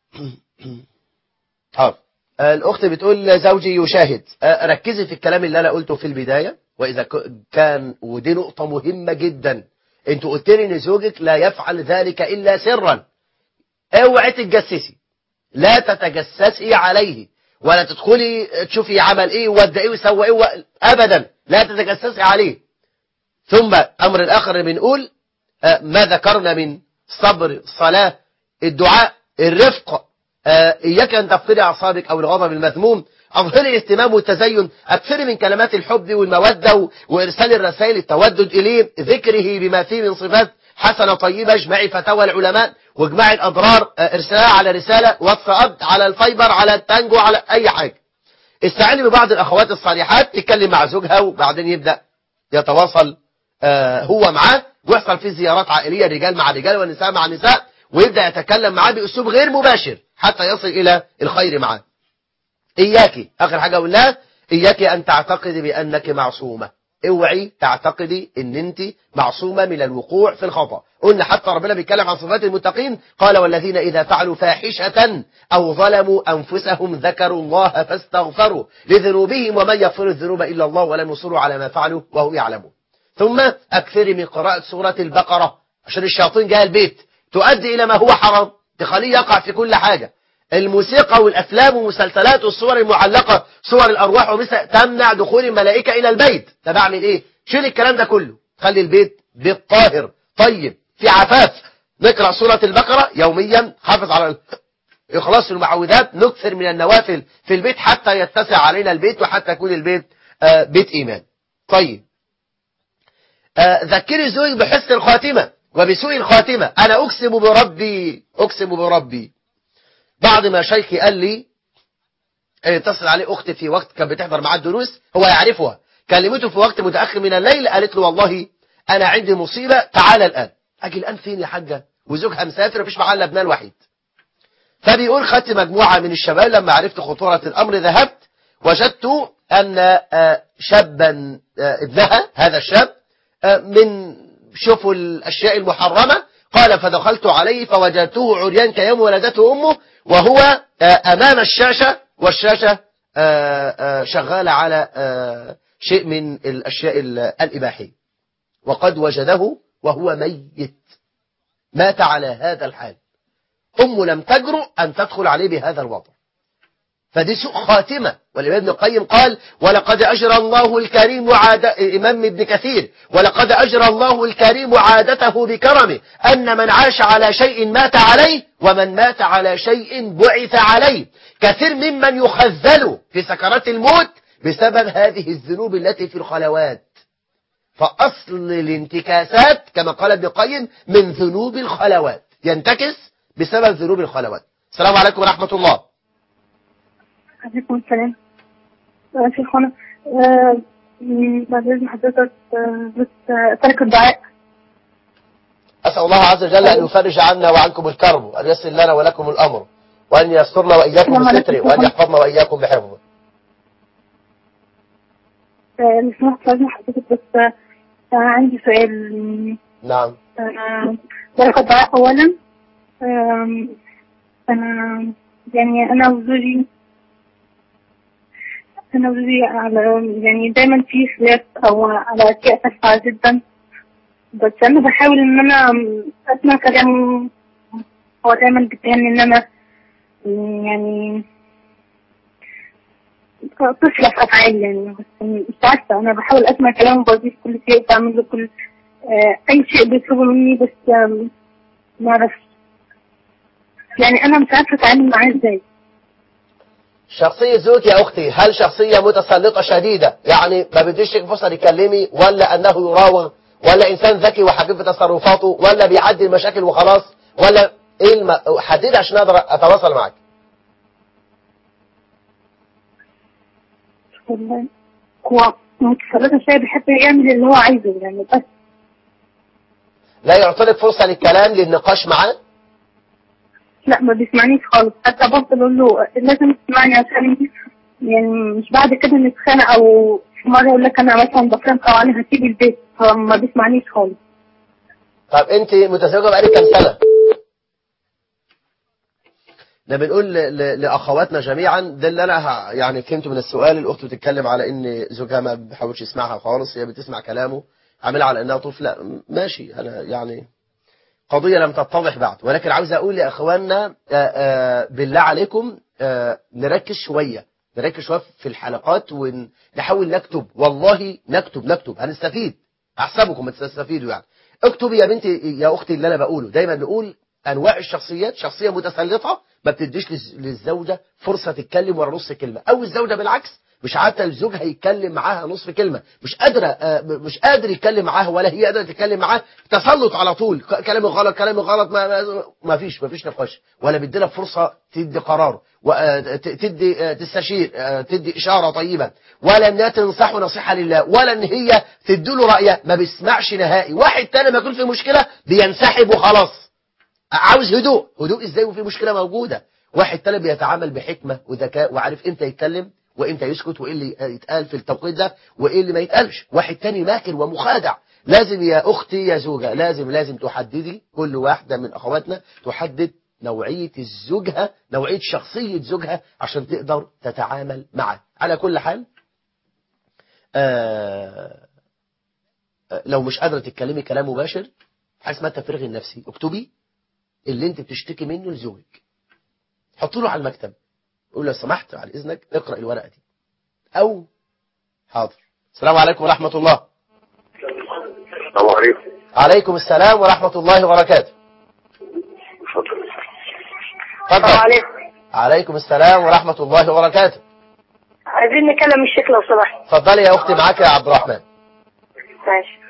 حاضر آه، الأخت بتقول زوجي يشاهد آه، ركزي في الكلام اللي أنا قلته في البداية وإذا ك- كان ودي نقطة مهمة جدا أنت قلت لي إن زوجك لا يفعل ذلك إلا سرا اوعي تتجسسي لا تتجسسي عليه ولا تدخلي تشوفي عمل ايه وودى ايه وسوى ايه و... ابدا لا تتجسسي عليه ثم امر الاخر اللي بنقول آه، ما ذكرنا من صبر الصلاة الدعاء الرفق آه، إياك أن تفقدي أعصابك أو الغضب المذموم أظهري الاهتمام والتزين أكثري من كلمات الحب والمودة و- وإرسال الرسائل التودد إليه ذكره بما فيه من صفات حسنة طيبة اجمعي فتاوى العلماء واجمعي الأضرار آه، ارسلها على رسالة واتساب على الفايبر على التانجو على أي حاجة استعيني ببعض الأخوات الصالحات تتكلم مع زوجها وبعدين يبدأ يتواصل آه، هو معاه ويحصل فيه زيارات عائلية رجال مع رجال ونساء مع نساء ويبدأ يتكلم معاه بأسلوب غير مباشر حتى يصل إلى الخير معاه إياكي آخر حاجة أقول لها إياكي أن تعتقدي بأنك معصومة اوعي تعتقدي ان انت معصومة من الوقوع في الخطأ قلنا حتى ربنا بيتكلم عن صفات المتقين قال والذين إذا فعلوا فاحشة أو ظلموا أنفسهم ذكروا الله فاستغفروا لذنوبهم ومن يغفر الذنوب إلا الله ولم يصروا على ما فعلوا وهم يعلمون ثم أكثري من قراءة سورة البقرة عشان الشياطين جاء البيت تؤدي إلى ما هو حرام تخليه يقع في كل حاجة الموسيقى والأفلام والمسلسلات والصور المعلقة صور الأرواح ومثل تمنع دخول الملائكة إلى البيت طب أعمل إيه شيل الكلام ده كله خلي البيت بيت طاهر طيب في عفاف نقرأ سورة البقرة يوميا حافظ على إخلاص المعوذات نكثر من النوافل في البيت حتى يتسع علينا البيت وحتى يكون البيت آه، بيت إيمان طيب آه، ذكري زوجك بحسن الخاتمة وبسوء الخاتمة أنا أقسم بربي أقسم بربي بعد ما شيخي قال لي اتصل عليه أختي في وقت كانت بتحضر معاه الدروس هو يعرفها كلمته في وقت متأخر من الليل قالت له والله أنا عندي مصيبة تعال الآن أجي الآن فين يا حاجة وزوجها مسافر مفيش معاه إلا ابنها الوحيد فبيقول خدت مجموعة من الشباب لما عرفت خطورة الأمر ذهبت وجدت أن آه، شابا آه، ابنها هذا الشاب آه، من شوفوا الأشياء المحرمة قال فدخلت عليه فوجدته عريان كيوم ولدته أمه وهو آه، أمام الشاشة والشاشة آه، آه، شغالة على آه، شيء من الأشياء ال- الإباحية وقد وجده وهو ميت مات على هذا الحال أم لم تجرؤ أن تدخل عليه بهذا الوضع فدي سوء خاتمة والإمام ابن القيم قال ولقد أجرى الله الكريم عادة إمام ابن كثير ولقد أجرى الله الكريم عادته بكرمه أن من عاش على شيء مات عليه ومن مات على شيء بعث عليه كثير ممن يخذل في سكرات الموت بسبب هذه الذنوب التي في الخلوات فأصل الانتكاسات كما قال ابن القيم من ذنوب الخلوات ينتكس بسبب ذنوب الخلوات السلام عليكم ورحمة الله عليكم السلام آه، شيخنا آه، م- بعد إذن حضرتك آه، بس آه، ترك الدعاء أسأل الله عز وجل أن يفرج عنا وعنكم الكرب وأن يسر لنا ولكم الأمر وأن يسترنا وإياكم السلام عليكم. بستره وأن يحفظنا وإياكم بحفظه آه، لو سمحت لازم حضرتك بس آه، آه، عندي سؤال نعم آه، ترك الدعاء أولا آم، أنا يعني أنا وزوجي أنا وزوجي على يعني دايما في خلاف أو على أشياء تافهة جدا بس أنا بحاول إن أنا أسمع كلامه هو دايما بيتهمني إن أنا يعني طفلة في أفعال يعني بس مش عارفة أنا بحاول أسمع كلامه بضيف كل شيء بعمل له كل آه، أي شيء بيطلبه مني بس آم، ما أعرفش يعني أنا مش عارفة أتعامل معاه إزاي شخصية زوجك يا أختي هل شخصية متسلطة شديدة يعني ما بديش لك فرصة تكلمي ولا أنه يراوغ ولا إنسان ذكي وحكيم في تصرفاته ولا بيعدي المشاكل وخلاص ولا إيه الم... حدد عشان أقدر أتواصل معك والله هو متسلطة شوية بيحب يعمل اللي هو عايزه يعني بس لا يعطيك فرصة للكلام للنقاش معاه لا ما بيسمعنيش خالص حتى بفضل أقول له لازم تسمعني عشان يعني مش بعد كده نتخانق أو في مرة يقول لك أنا مثلا بفرنك أو أنا هسيب البيت فما بيسمعنيش خالص طب أنت متزوجة بقالك كام سنة ده بنقول ل- ل- لأخواتنا جميعا ده اللي أنا ه- يعني فهمته من السؤال الأخت بتتكلم على إن زوجها ما بيحاولش يسمعها خالص هي بتسمع كلامه عاملها على إنها طفلة م- ماشي أنا يعني قضية لم تتضح بعد ولكن عاوز أقول لأخواننا آه، آه، بالله عليكم آه، نركز شوية نركز شوية في الحلقات ونحاول نكتب والله نكتب نكتب هنستفيد أحسبكم تستفيدوا يعني اكتبي يا بنتي يا أختي اللي أنا بقوله دايما نقول أنواع الشخصيات شخصية متسلطة ما بتديش للز- للزوجة فرصة تتكلم ورا نص كلمة أو الزوجة بالعكس مش عارفه الزوج هيتكلم معاها نصف كلمة مش قادرة آه، مش قادر يتكلم معاها ولا هي قادرة تتكلم معاه تسلط على طول ك- كلامي غلط كلامي غلط ما, ما- ما فيش ما فيش نقاش ولا بيديلها فرصة تدي قرار وتدي تستشير آه، تدي إشارة طيبة ولا انها تنصحه نصيحة لله ولا ان هي تديله رأيها ما بيسمعش نهائي واحد تاني ما يكون في مشكلة بينسحب وخلاص عاوز هدوء هدوء ازاي وفي مشكلة موجودة واحد تاني بيتعامل بحكمة وذكاء وعارف امتى يتكلم وامتى يسكت وايه اللي يتقال في التوقيت ده وايه اللي ما يتقالش واحد تاني ماكر ومخادع لازم يا اختي يا زوجة لازم لازم تحددي كل واحدة من اخواتنا تحدد نوعية الزوجها نوعية شخصية زوجها عشان تقدر تتعامل معه على كل حال آه آه، لو مش قادرة تتكلمي كلام مباشر حاجة اسمها التفريغ النفسي اكتبي اللي انت بتشتكي منه لزوجك حط له على المكتب قول له لو سمحت على اذنك اقرا الورقه دي او حاضر السلام عليكم ورحمه الله السلام عليكم عليكم السلام ورحمه الله وبركاته اتفضل اتفضل عليكم عليكم السلام ورحمه الله وبركاته عايزين نكلم الشيخ لو سمحت اتفضلي يا اختي معاك يا عبد الرحمن ماشي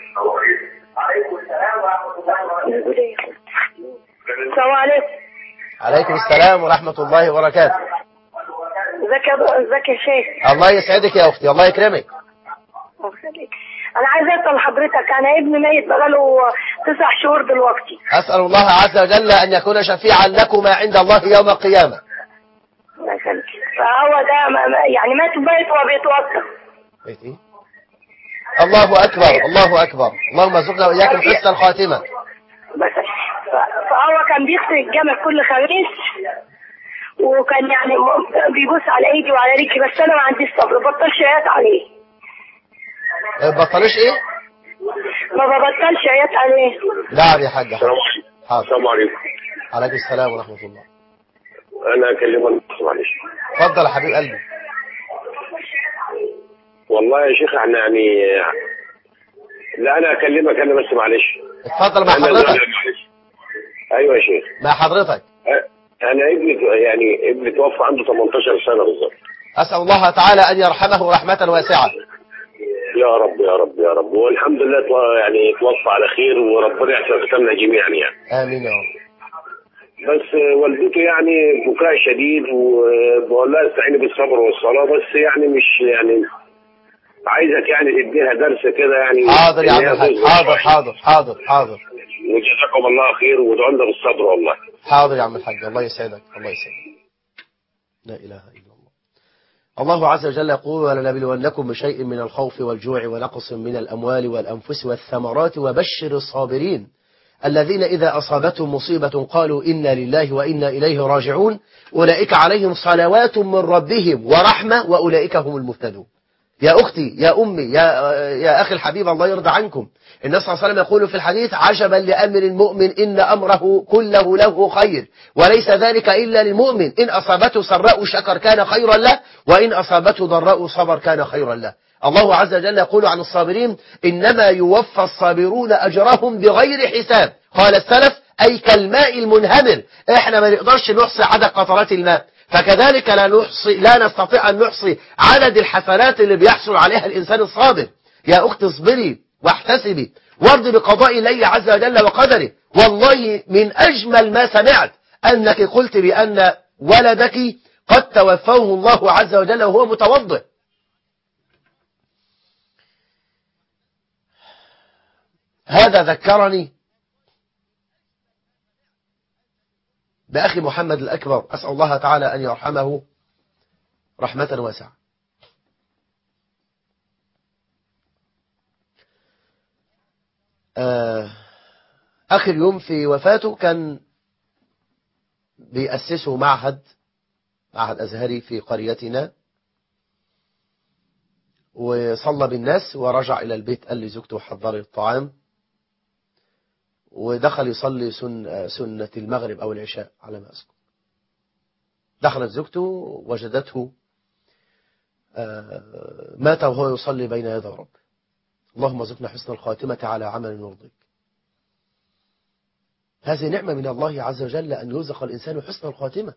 السلام عليكم عليكم السلام ورحمه الله وبركاته ازيك يا ازيك يا شيخ الله يسعدك يا اختي الله يكرمك الله يخليك. انا عايزه اسال حضرتك انا ابني ميت بقاله تسع شهور دلوقتي اسال الله عز وجل ان يكون شفيعا لكما عند الله يوم القيامه الله يخليك فهو ده ما- ما- يعني مات ميت وهو بيتوضا بيت ايه الله اكبر الله اكبر اللهم ارزقنا واياكم حسن الخاتمه بس ف- فهو كان بيغسل الجامع كل خميس وكان يعني م- بيبص على ايدي وعلى رجلي بس انا ما عنديش صبر بطلش عياط عليه بطلش ايه ما ببطلش عياط عليه نعم يا حاج السلام حاضر السلام عليكم عليكم السلام ورحمه الله انا اكلمك معلش اتفضل يا حبيب قلبي والله يا شيخ احنا يعني لا انا اكلمك انا بس معلش اتفضل مع انا حضرتك معلش ايوه يا شيخ مع حضرتك أ- انا ابني يعني ابني توفى عنده 18 سنه بالظبط أسأل الله تعالى أن يرحمه رحمة واسعة يا رب يا رب يا رب والحمد لله تو- يعني توفى على خير وربنا يحسن ختمنا جميعا يعني آمين يا رب بس والدته يعني بكاء شديد وبقول لها استعيني بالصبر والصلاه بس يعني مش يعني عايزك يعني تديها درس كده يعني حاضر يا إن عم هي الحاج تصبر حاضر شوية. حاضر حاضر حاضر وجزاكم الله خير وادعوا لنا بالصبر والله حاضر يا عم الحاج الله يسعدك الله يسعدك لا إله إلا الله الله عز وجل يقول ولنبلونكم بشيء من الخوف والجوع ونقص من الأموال والأنفس والثمرات وبشر الصابرين الذين إذا أصابتهم مصيبة قالوا إنا لله وإنا إليه راجعون أولئك عليهم صلوات من ربهم ورحمة وأولئك هم المهتدون يا أختي يا أمي يا, يا أخي الحبيب الله يرضى عنكم النبي صلى الله عليه وسلم يقول في الحديث عجبا لأمر المؤمن إن أمره كله له خير وليس ذلك إلا للمؤمن إن أصابته سراء شكر كان خيرا له وإن أصابته ضراء صبر كان خيرا له الله عز وجل يقول عن الصابرين إنما يوفى الصابرون أجرهم بغير حساب قال السلف أي كالماء المنهمر إحنا ما نقدرش نحصي عدد قطرات الماء فكذلك لا نحصي لا نستطيع أن نحصي عدد الحسنات اللي بيحصل عليها الإنسان الصابر يا أخت اصبري واحتسبي وارضي بقضاء الله عز وجل وقدره والله من أجمل ما سمعت أنك قلت بأن ولدك قد توفاه الله عز وجل وهو متوضئ هذا ذكرني بأخي محمد الأكبر أسأل الله تعالى أن يرحمه رحمة واسعة آه، آخر يوم في وفاته كان بيأسسوا معهد معهد أزهري في قريتنا وصلى بالناس ورجع إلى البيت قال لزوجته حضري الطعام ودخل يصلي سن سنة المغرب أو العشاء على ما أذكر دخلت زوجته وجدته آه، مات وهو يصلي بين يدي رب اللهم ارزقنا حسن الخاتمة على عمل يرضيك هذه نعمة من الله عز وجل أن يرزق الإنسان حسن الخاتمة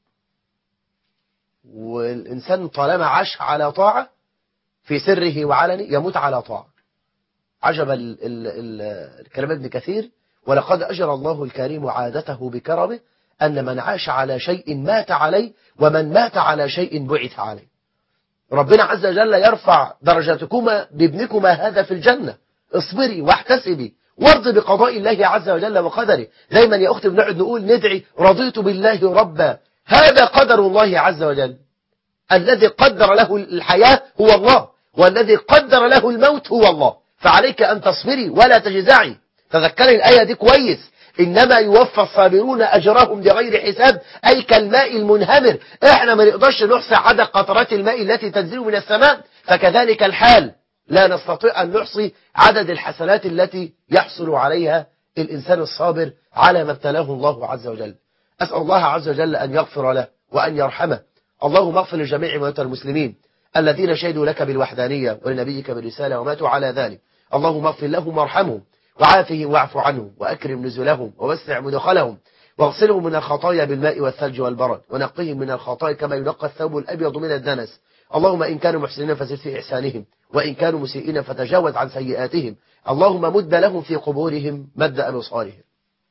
والإنسان طالما عاش على طاعة في سره وعلنه يموت على طاعة عجب ال ال ال الكلام ابن كثير ولقد أجرى الله الكريم عادته بكرمه أن من عاش على شيء مات عليه ومن مات على شيء بعث عليه ربنا عز وجل يرفع درجاتكما بابنكما هذا في الجنة اصبري واحتسبي وارضي بقضاء الله عز وجل وقدره دايما يا أختي بنقعد نقول ندعي رضيت بالله ربا هذا قدر الله عز وجل الذي قدر له الحياة هو الله والذي قدر له الموت هو الله فعليك أن تصبري ولا تجزعي تذكري الآية دي كويس إنما يوفى الصابرون أجرهم بغير حساب أي كالماء المنهمر إحنا ما نقدرش نحصي عدد قطرات الماء التي تنزل من السماء فكذلك الحال لا نستطيع أن نحصي عدد الحسنات التي يحصل عليها الإنسان الصابر على ما ابتلاه الله عز وجل أسأل الله عز وجل أن يغفر له وأن يرحمه اللهم اغفر لجميع موتى المسلمين الذين شهدوا لك بالوحدانية ولنبيك بالرسالة وماتوا على ذلك اللهم اغفر لهم وارحمهم وعافهم واعف عنهم وأكرم نزلهم ووسع مدخلهم واغسلهم من الخطايا بالماء والثلج والبرد ونقهم من الخطايا كما ينقى الثوب الأبيض من الدنس اللهم إن كانوا محسنين فزد في إحسانهم وإن كانوا مسيئين فتجاوز عن سيئاتهم اللهم مد لهم في قبورهم مد أبصارهم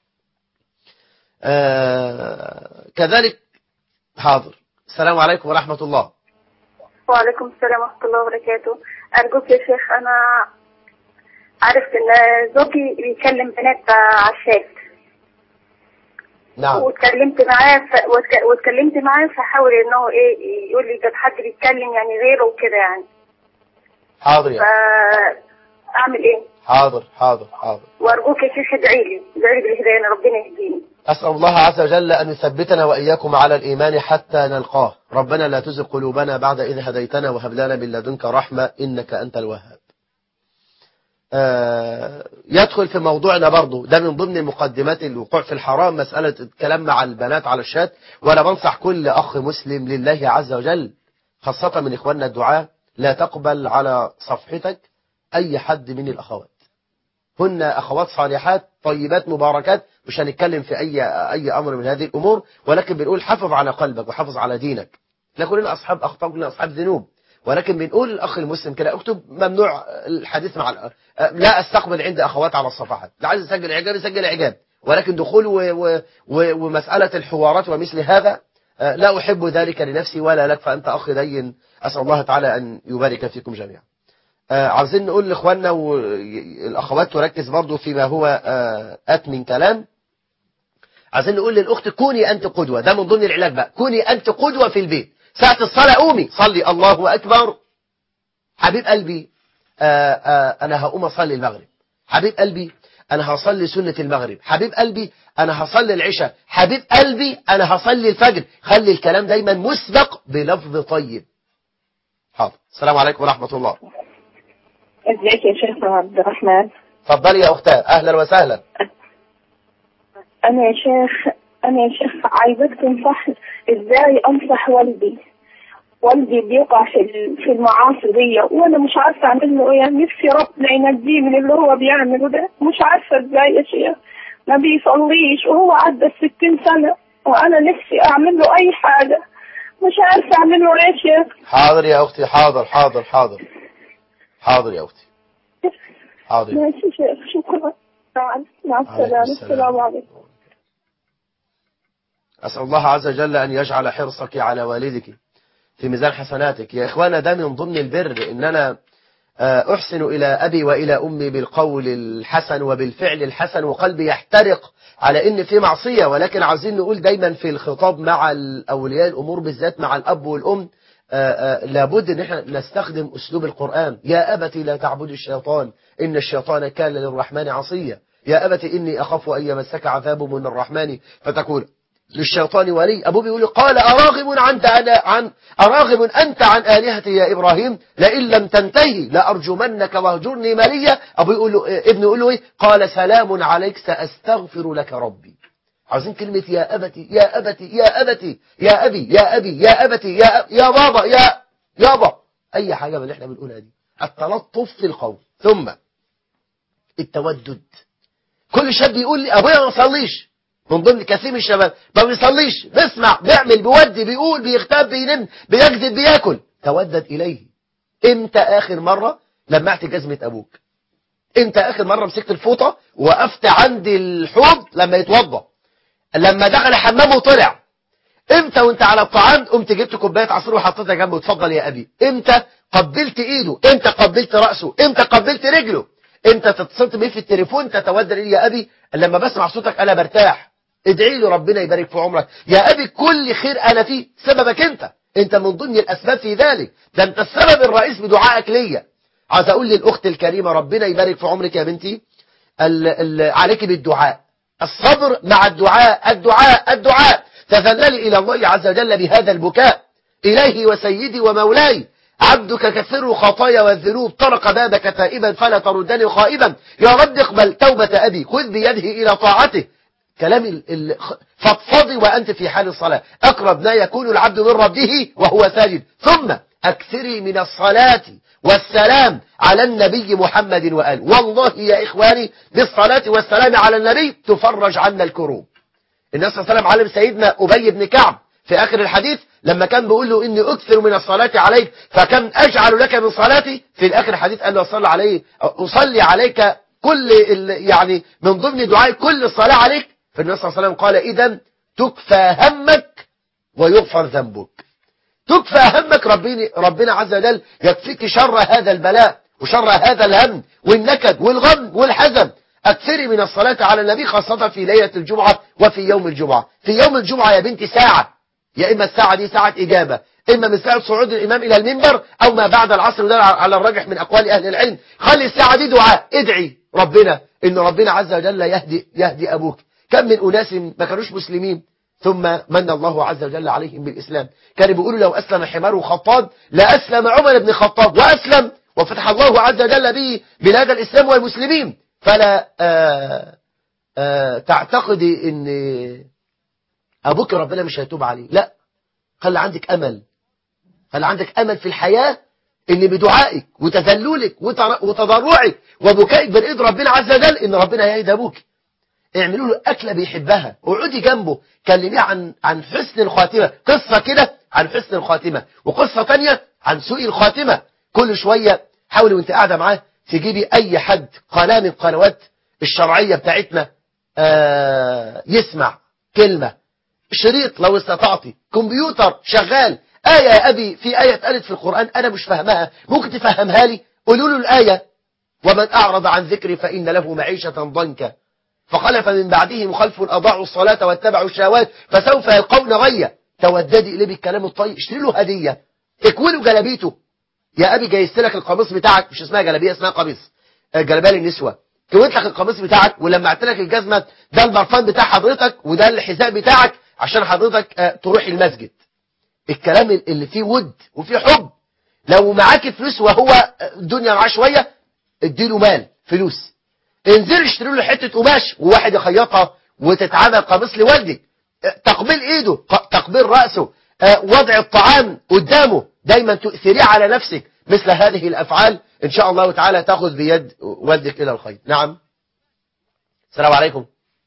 آه كذلك حاضر السلام عليكم ورحمة الله وعليكم السلام ورحمة الله وبركاته أرجوك يا شيخ أنا عرفت إن زوجي بيكلم بنات على الشات نعم واتكلمت معاه ف... واتك- واتكلمت معاه فحاول إن هو إيه يقول لي ده حد بيتكلم يعني غيره وكده يعني حاضر يا فأعمل إيه؟ حاضر حاضر حاضر وأرجوك يا شيخ ادعي لي ادعي لي بالهداية إن ربنا يهديني أسأل الله عز وجل أن يثبتنا وإياكم على الإيمان حتى نلقاه ربنا لا تزغ قلوبنا بعد إذ هديتنا وهب لنا من لدنك رحمة إنك أنت الوهاب آه، يدخل في موضوعنا برضو ده من ضمن المقدمات الوقوع في الحرام مسألة الكلام مع البنات على الشات وأنا بنصح كل أخ مسلم لله عز وجل خاصة من إخواننا الدعاة لا تقبل على صفحتك أي حد من الأخوات هن أخوات صالحات طيبات مباركات مش هنتكلم في أي أي أمر من هذه الأمور ولكن بنقول حافظ على قلبك وحافظ على دينك لا كلنا أصحاب أخطاء كلنا أصحاب ذنوب ولكن بنقول الأخ المسلم كده اكتب ممنوع الحديث مع الأ- لا أستقبل عند أخوات على الصفحات لا عايز يسجل إعجاب يسجل إعجاب ولكن دخول و و و ومسألة الحوارات ومثل هذا آه، لا أحب ذلك لنفسي ولا لك فأنت أخ دين أسأل الله تعالى أن يبارك فيكم جميعا آه، عاوزين نقول لإخواننا والأخوات تركز برضو فيما هو آه، آت من كلام عايزين نقول للأخت كوني أنت قدوة ده من ضمن العلاج بقى كوني أنت قدوة في البيت ساعة الصلاة قومي صلي الله أكبر حبيب قلبي آه، آه، أنا هقوم أصلي المغرب حبيب قلبي أنا هصلي سنة المغرب حبيب قلبي أنا هصلي العشاء حبيب قلبي أنا هصلي الفجر خلي الكلام دايما مسبق بلفظ طيب حاضر السلام عليكم ورحمة الله ازيك يا شيخ عبد الرحمن اتفضلي يا أختاه أهلا وسهلا انا يا شيخ انا يا شيخ عايزك تنصح ازاي انصح والدي والدي بيقع في ال- في المعاصي دي وانا مش عارفه اعمل له ايه نفسي ربنا ينجيه من اللي هو بيعمله ده مش عارفه ازاي يا شيخ ما بيصليش وهو عدى الستين سنه وانا نفسي اعمل له اي حاجه مش عارفه اعمل له ايه يا شيخ حاضر يا أختي حاضر حاضر حاضر حاضر يا أختي حاضر ماشي يا شيخ شكرا مع مع عليكم السلامه السلام. السلام عليكم أسأل الله عز وجل أن يجعل حرصك على والدك في ميزان حسناتك يا إخوانا ده من ضمن البر إن أنا آه، أحسن إلى أبي وإلى أمي بالقول الحسن وبالفعل الحسن وقلبي يحترق على إن في معصية ولكن عاوزين نقول دايما في الخطاب مع الأولياء الأمور بالذات مع الأب والأم آه، آه، لابد ان احنا نستخدم اسلوب القرآن يا أبت لا تعبد الشيطان إن الشيطان كان للرحمن عصيا يا أبت إني أخاف أن يمسك عذاب من الرحمن فتقول للشيطان ولي أبوه بيقول له قال أراغب أنت عن, عن أراغب أنت عن آلهتي يا إبراهيم لئن لم تنتهي لأرجمنك واهجرني مليا أبوه يقول له إيه؟ ابنه يقول له إيه قال سلام عليك سأستغفر لك ربي عاوزين كلمة يا أبتي يا أبتي يا أبتي يا أبي يا أبي يا أبتي يا يا بابا يا يابا أي حاجة من اللي احنا بنقولها دي التلطف في القول ثم التودد كل شاب يقول لي أبويا ما بيصليش من ضمن كثير من الشباب ما بيصليش بيسمع بيعمل بيودي بيقول بيغتاب بينم بيكذب بياكل تودد إليه امتى آخر مرة لمعت جزمة أبوك امتى آخر مرة مسكت الفوطة وقفت عند الحوض لما يتوضى لما دخل الحمام وطلع امتى وانت على الطعام قمت جبت كوبايه عصير وحطيتها جنبه اتفضل يا ابي امتى قبلت ايده امتى قبلت راسه امتى قبلت رجله امتى تتصلت بيه في التليفون تتودد لي يا ابي لما بسمع صوتك انا برتاح ادعي له ربنا يبارك في عمرك يا ابي كل خير انا فيه سببك انت انت من ضمن الاسباب في ذلك ده انت السبب الرئيس بدعائك ليا عايز اقول للاخت الكريمه ربنا يبارك في عمرك يا بنتي ال ال عليك بالدعاء الصبر مع الدعاء الدعاء الدعاء تذللي إلى الله عز وجل بهذا البكاء إليه وسيدي ومولاي عبدك كثر الخطايا والذنوب طرق بابك تائبا فلا تردني خائبا يا رب اقبل توبة أبي خذ بيده إلى طاعته كلام ال- ال- فضفضي وأنت في حال الصلاة أقرب ما يكون العبد من ربه وهو ساجد ثم أكثري من الصلاة والسلام على النبي محمد وآله والله يا إخواني بالصلاة والسلام على النبي تفرج عنا الكروب النبي صلى الله عليه وسلم علم سيدنا أبي بن كعب في آخر الحديث لما كان بيقول له إني أكثر من الصلاة عليك فكم أجعل لك من صلاتي في الآخر الحديث قال له أصلي عليه أصلي عليك كل ال- يعني من ضمن دعاء كل الصلاة عليك فالنبي صلى الله عليه وسلم قال إذا تكفى همك ويغفر ذنبك تكفى همك ربنا, ربنا عز وجل يكفيك شر هذا البلاء وشر هذا الهم والنكد والغم والحزن أكثري من الصلاة على النبي خاصة في ليلة الجمعة وفي يوم الجمعة في يوم الجمعة يا بنتي ساعة يا إما الساعة دي ساعة إجابة إما من ساعة صعود الإمام إلى المنبر أو ما بعد العصر وده على الراجح من أقوال أهل العلم خلي الساعة دي دعاء ادعي ربنا إن ربنا عز وجل يهدي, يهدي أبوك كم من أناس ما كانوش مسلمين ثم من الله عز وجل عليهم بالإسلام كانوا بيقولوا لو أسلم حمار خطاب لأسلم عمر بن خطاب وأسلم وفتح الله عز وجل به بلاد الإسلام والمسلمين فلا آآ آآ تعتقدي ان أبوك ربنا مش هيتوب عليه لا خلي عندك أمل خلي عندك أمل في الحياة ان بدعائك وتذللك وتر- وتضرعك وبكائك بين ايد ربنا عز وجل ان ربنا هيهدى ابوك اعملوا له اكله بيحبها اقعدي جنبه كلميه عن عن حسن الخاتمه قصه كده عن حسن الخاتمه وقصه تانية عن سوء الخاتمه كل شويه حاولي وانت قاعده معاه تجيبي اي حد قناه من القنوات الشرعيه بتاعتنا آه يسمع كلمه شريط لو استطعتي كمبيوتر شغال آية يا أبي في آية اتقالت في القرآن أنا مش فاهمها ممكن تفهمها لي قولوا له الآية ومن أعرض عن ذكري فإن له معيشة ضنكا فخلف من بعدهم خلف أضاعوا الصلاة واتبعوا الشهوات فسوف يلقون غيا توددي إليه بالكلام الطيب اشتري له هدية اكوله جلابيته يا أبي جايزت لك القميص بتاعك مش اسمها جلابية اسمها قميص آه، جلابية للنسوة كويت لك القميص بتاعك ولمعت لك الجزمة ده البرفان بتاع حضرتك وده الحذاء بتاعك عشان حضرتك آه، تروح المسجد الكلام اللي فيه ود وفيه حب لو معاك فلوس وهو آه، الدنيا معاه شوية اديله مال فلوس انزل اشتري له حتة قماش وواحد يخيطها وتتعمل قميص لوالدك آه، تقبيل ايده ق- تقبيل رأسه آه، وضع الطعام قدامه دايما تؤثريه على نفسك مثل هذه الأفعال إن شاء الله تعالى تأخذ بيد والدك إلى الخير نعم السلام عليكم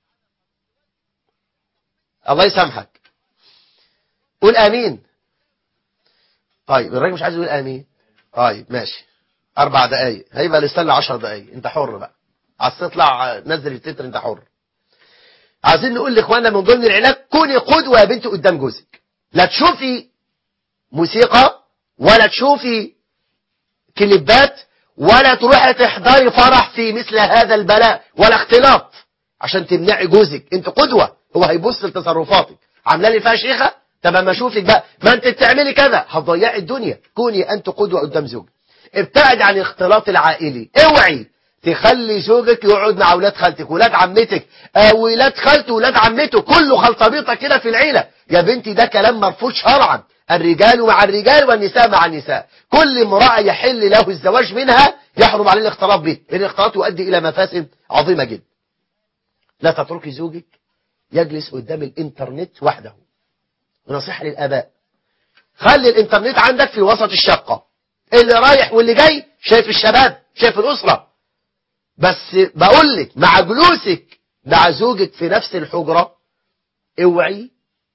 الله يسامحك قول آمين طيب الراجل مش عايز يقول آمين طيب ماشي أربع دقايق هيبقى الاستنى عشر دقايق أنت حر بقى عايز تطلع نزل التتر أنت حر عايزين نقول لإخواننا من ضمن العلاج كوني قدوة يا بنت قدام جوزك لا تشوفي موسيقى ولا تشوفي كليبات ولا تروحي تحضري فرح في مثل هذا البلاء ولا اختلاط عشان تمنعي جوزك انت قدوة هو هيبص لتصرفاتك عامله لي فيها شيخة طب اما اشوفك بقى ما انت بتعملي كذا هتضيعي الدنيا كوني انت قدوة قدام زوجك ابتعد عن الاختلاط العائلي اوعي تخلي زوجك يقعد مع اولاد خالتك ولاد عمتك آه ولاد خالته ولاد عمته كله خلطبيطه كده في العيله يا بنتي ده كلام مرفوض شرعا الرجال مع الرجال والنساء مع النساء كل امرأة يحل له الزواج منها يحرم عليه الاختلاط به لأن الاختلاط يؤدي إلى مفاسد عظيمة جدا لا تتركي زوجك يجلس قدام الإنترنت وحده ونصيحة للآباء خلي الإنترنت عندك في وسط الشقة اللي رايح واللي جاي شايف الشباب شايف الأسرة بس بقول لك مع جلوسك مع زوجك في نفس الحجرة اوعي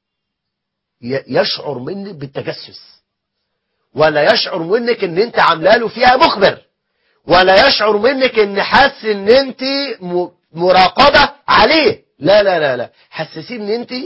يشعر منك بالتجسس ولا يشعر منك ان انت عامله له فيها مخبر ولا يشعر منك ان حاسس ان انت مراقبة عليه لا لا لا لا حسسين ان انت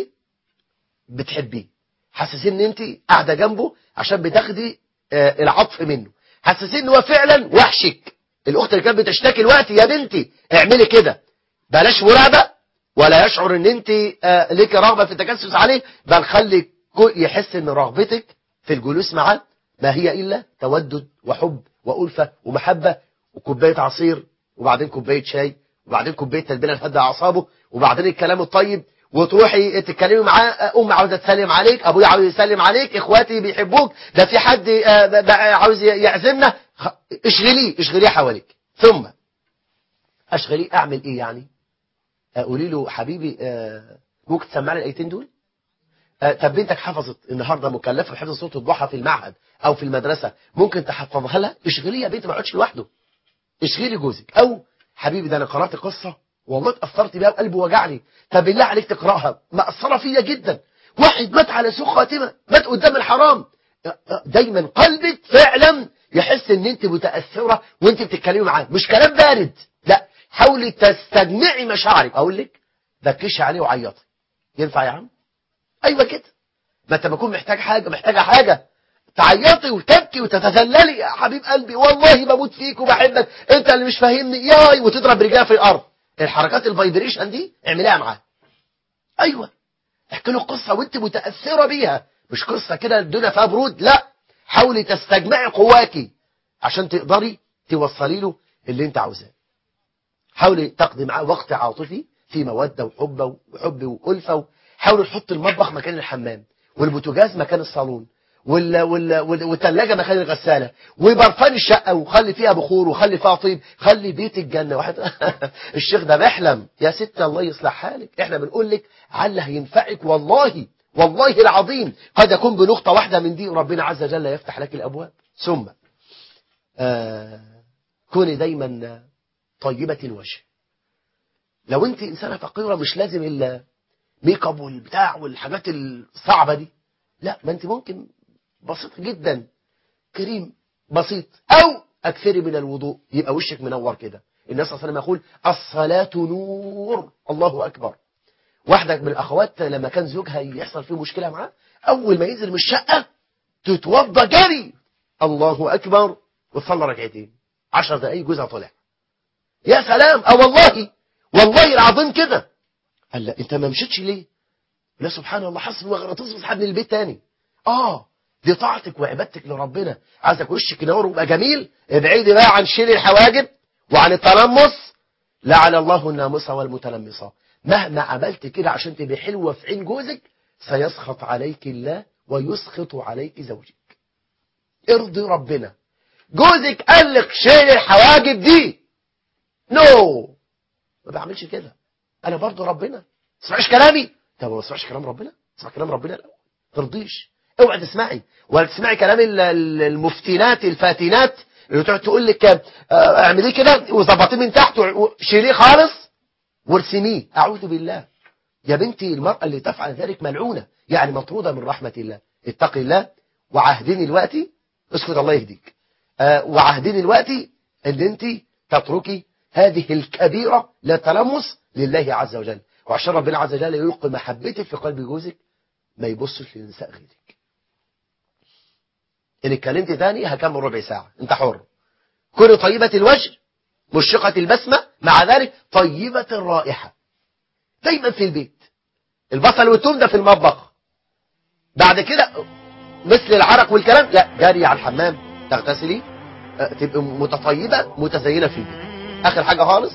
بتحبيه حسسين ان انت قاعدة جنبه عشان بتاخدي آه العطف منه حسسين ان هو فعلا وحشك الاخت اللي كانت بتشتكي الوقت يا بنتي اعملي كده بلاش مراقبة ولا يشعر ان انت آه ليك رغبة في التجسس عليه بل خلي يحس ان رغبتك في الجلوس معاه ما هي إلا تودد وحب وألفة ومحبة وكوباية عصير وبعدين كوباية شاي وبعدين كوباية تلبينة تهدى أعصابه وبعدين الكلام الطيب وتروحي تتكلمي معاه أم عاوزة تسلم عليك أبويا عاوز يسلم عليك إخواتي بيحبوك ده في حد عاوز يعزمنا اشغليه اشغليه حواليك ثم اشغليه أعمل إيه يعني قولي له حبيبي ممكن تسمعني الآيتين دول طب بنتك حفظت النهارده مكلفه بحفظ صوت الضحى في المعهد او في المدرسه ممكن تحفظها لها اشغليه يا بنت ما اقعدش لوحده اشغلي جوزك او حبيبي ده انا قرات قصه والله اتاثرت بيها وقلبي وجعني طب بالله عليك تقراها مأثره فيا جدا واحد مات على سوء خاتمه مات قدام الحرام دايما قلبك فعلا يحس ان انت متاثره وانت بتتكلمي معاه مش كلام بارد لا حاولي تستجمعي مشاعرك اقول لك بكشي عليه وعيطي ينفع يا عم ايوه كده ما انت بكون محتاج حاجه محتاجه حاجه تعيطي وتبكي وتتذللي يا حبيب قلبي والله بموت فيك وبحبك انت اللي مش فاهمني ياي وتضرب رجلها في الارض الحركات الفايبريشن دي اعمليها معاه ايوه احكي له قصه وانت متاثره بيها مش قصه كده الدنيا فيها برود لا حاولي تستجمعي قواكي عشان تقدري توصلي له اللي انت عاوزاه حاولي تقضي معاه وقت عاطفي في موده وحب وحب والفه حاولوا تحط المطبخ مكان الحمام والبوتاجاز مكان الصالون وال وال وال- والثلاجه مكان الغساله وبرفان الشقه وخلي فيها بخور وخلي فيها طيب خلي بيت الجنه واحد الشيخ ده بيحلم يا ست الله يصلح حالك احنا بنقول لك عل هينفعك والله والله العظيم قد يكون بنقطه واحده من دي ربنا عز وجل يفتح لك الابواب ثم آه كوني دايما طيبه الوجه لو انت انسانه فقيره مش لازم الا ميك اب والبتاع والحاجات الصعبه دي لا ما انت ممكن بسيط جدا كريم بسيط او اكثري من الوضوء يبقى وشك منور كده الناس صلى الله عليه وسلم يقول الصلاه نور الله اكبر واحده من الاخوات لما كان زوجها يحصل فيه مشكله معاه اول ما ينزل من الشقه تتوضى جري الله اكبر وتصلى ركعتين عشر دقايق جوزها طلع يا سلام اه والله والله العظيم كده قال لا انت ما مشيتش ليه لا سبحان الله حسب وغير تصبح حد من البيت تاني اه دي طاعتك وعبادتك لربنا عايزك وشك ينور ويبقى جميل ابعدي بقى عن شيل الحواجب وعن التلمس لعن الله النامصة والمتلمصة مهما عملت كده عشان تبقى حلوة في عين جوزك سيسخط عليك الله ويسخط عليك زوجك ارضي ربنا جوزك قال لك شيل الحواجب دي نو ما بعملش كده انا برضو ربنا ما تسمعش كلامي طب ما تسمعش كلام ربنا تسمع كلام ربنا الاول ترضيش اوعى تسمعي ولا تسمعي كلام ال- ال- المفتنات الفاتنات اللي تقعد تقول لك آه، اعمليه كده وظبطيه من تحت وشيليه خالص وارسميه اعوذ بالله يا بنتي المرأة اللي تفعل ذلك ملعونة يعني مطرودة من رحمة الله اتقي الله وعهدني الوقت اسكت الله يهديك آه، وعهدني الوقت ان انت تتركي هذه الكبيرة لا تلمس لله عز وجل وعشان ربنا عز وجل يلقي محبتك في قلب جوزك ما يبصش لنساء غيرك ان اتكلمت تاني هكمل ربع ساعة انت حر كوني طيبة الوجه مشرقة البسمة مع ذلك طيبة الرائحة دايما في البيت البصل والثوم ده في المطبخ بعد كده مثل العرق والكلام لا جاري على الحمام تغتسلي آه، تبقى متطيبة متزينة في البيت آخر حاجة خالص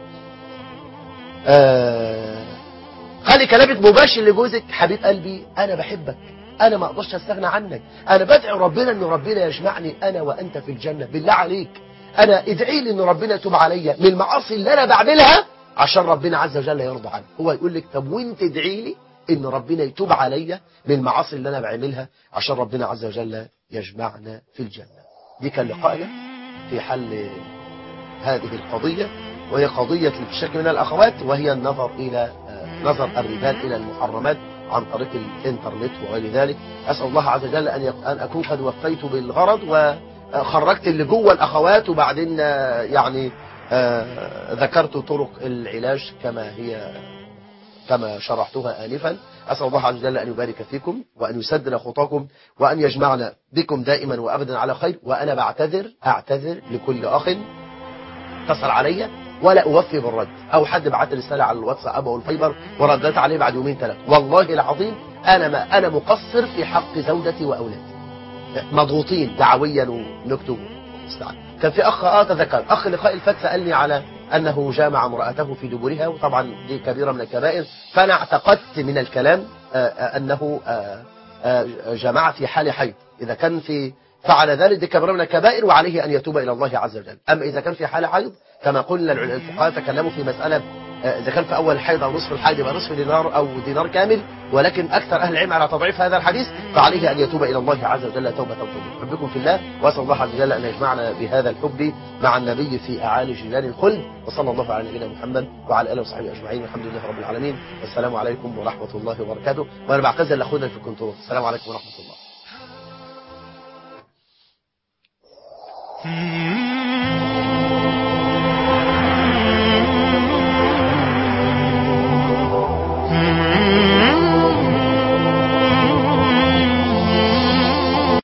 آه خلي كلامك مباشر لجوزك حبيب قلبي أنا بحبك أنا ما أقدرش أستغنى عنك أنا بدعي ربنا أن ربنا يجمعني أنا وأنت في الجنة بالله عليك أنا ادعي لي أن ربنا يتوب عليا من المعاصي اللي أنا بعملها عشان ربنا عز وجل يرضى عني هو يقول لك طب وانت ادعي لي ان ربنا يتوب عليا من المعاصي اللي انا بعملها عشان ربنا عز وجل يجمعنا في الجنة دي كان لقائنا في حل هذه القضية وهي قضية الشك من الأخوات وهي النظر إلى آه، نظر الرجال إلى المحرمات عن طريق الإنترنت وغير ذلك أسأل الله عز وجل أن يك- أن أكون قد وفيت بالغرض وخرجت اللي جوه الأخوات وبعدين آه، يعني آه، ذكرت طرق العلاج كما هي كما شرحتها آنفا أسأل الله عز وجل أن يبارك فيكم وأن يسدد خطاكم وأن يجمعنا بكم دائما وأبدا على خير وأنا بعتذر أعتذر لكل أخ اتصل عليا ولا أوفي بالرد أو حد بعت رسالة على الواتساب أو الفايبر وردت عليه بعد يومين ثلاثة والله العظيم أنا ما أنا مقصر في حق زوجتي وأولادي مضغوطين دعويا ونكتب استعان كان في أخ آه تذكر أخ لقاء الفات سألني على أنه جامع امرأته في دبرها وطبعا دي كبيرة من الكبائر فأنا اعتقدت من الكلام آه، آه، أنه آه، آه، جماعة في حال حيض إذا كان في فعل ذلك دي كبيرة من الكبائر وعليه أن يتوب إلى الله عز وجل أما إذا كان في حال حيض كما قلنا العل- الفقهاء تكلموا في مسألة آه، إذا كان في أول الحيض أو نصف الحيض يبقى نصف دينار أو دينار كامل ولكن أكثر أهل العلم على تضعيف هذا الحديث فعليه أن يتوب إلى الله عز وجل توبة طيبة أحبكم في الله وأسأل الله عز وجل أن يجمعنا بهذا الحب مع النبي في أعالي جنان الخلد وصلى الله على نبينا محمد وعلى آله وصحبه أجمعين والحمد لله رب العالمين والسلام عليكم ورحمة الله وبركاته وأنا بعتذر لأخونا في الكنترول السلام عليكم ورحمة الله Hmm.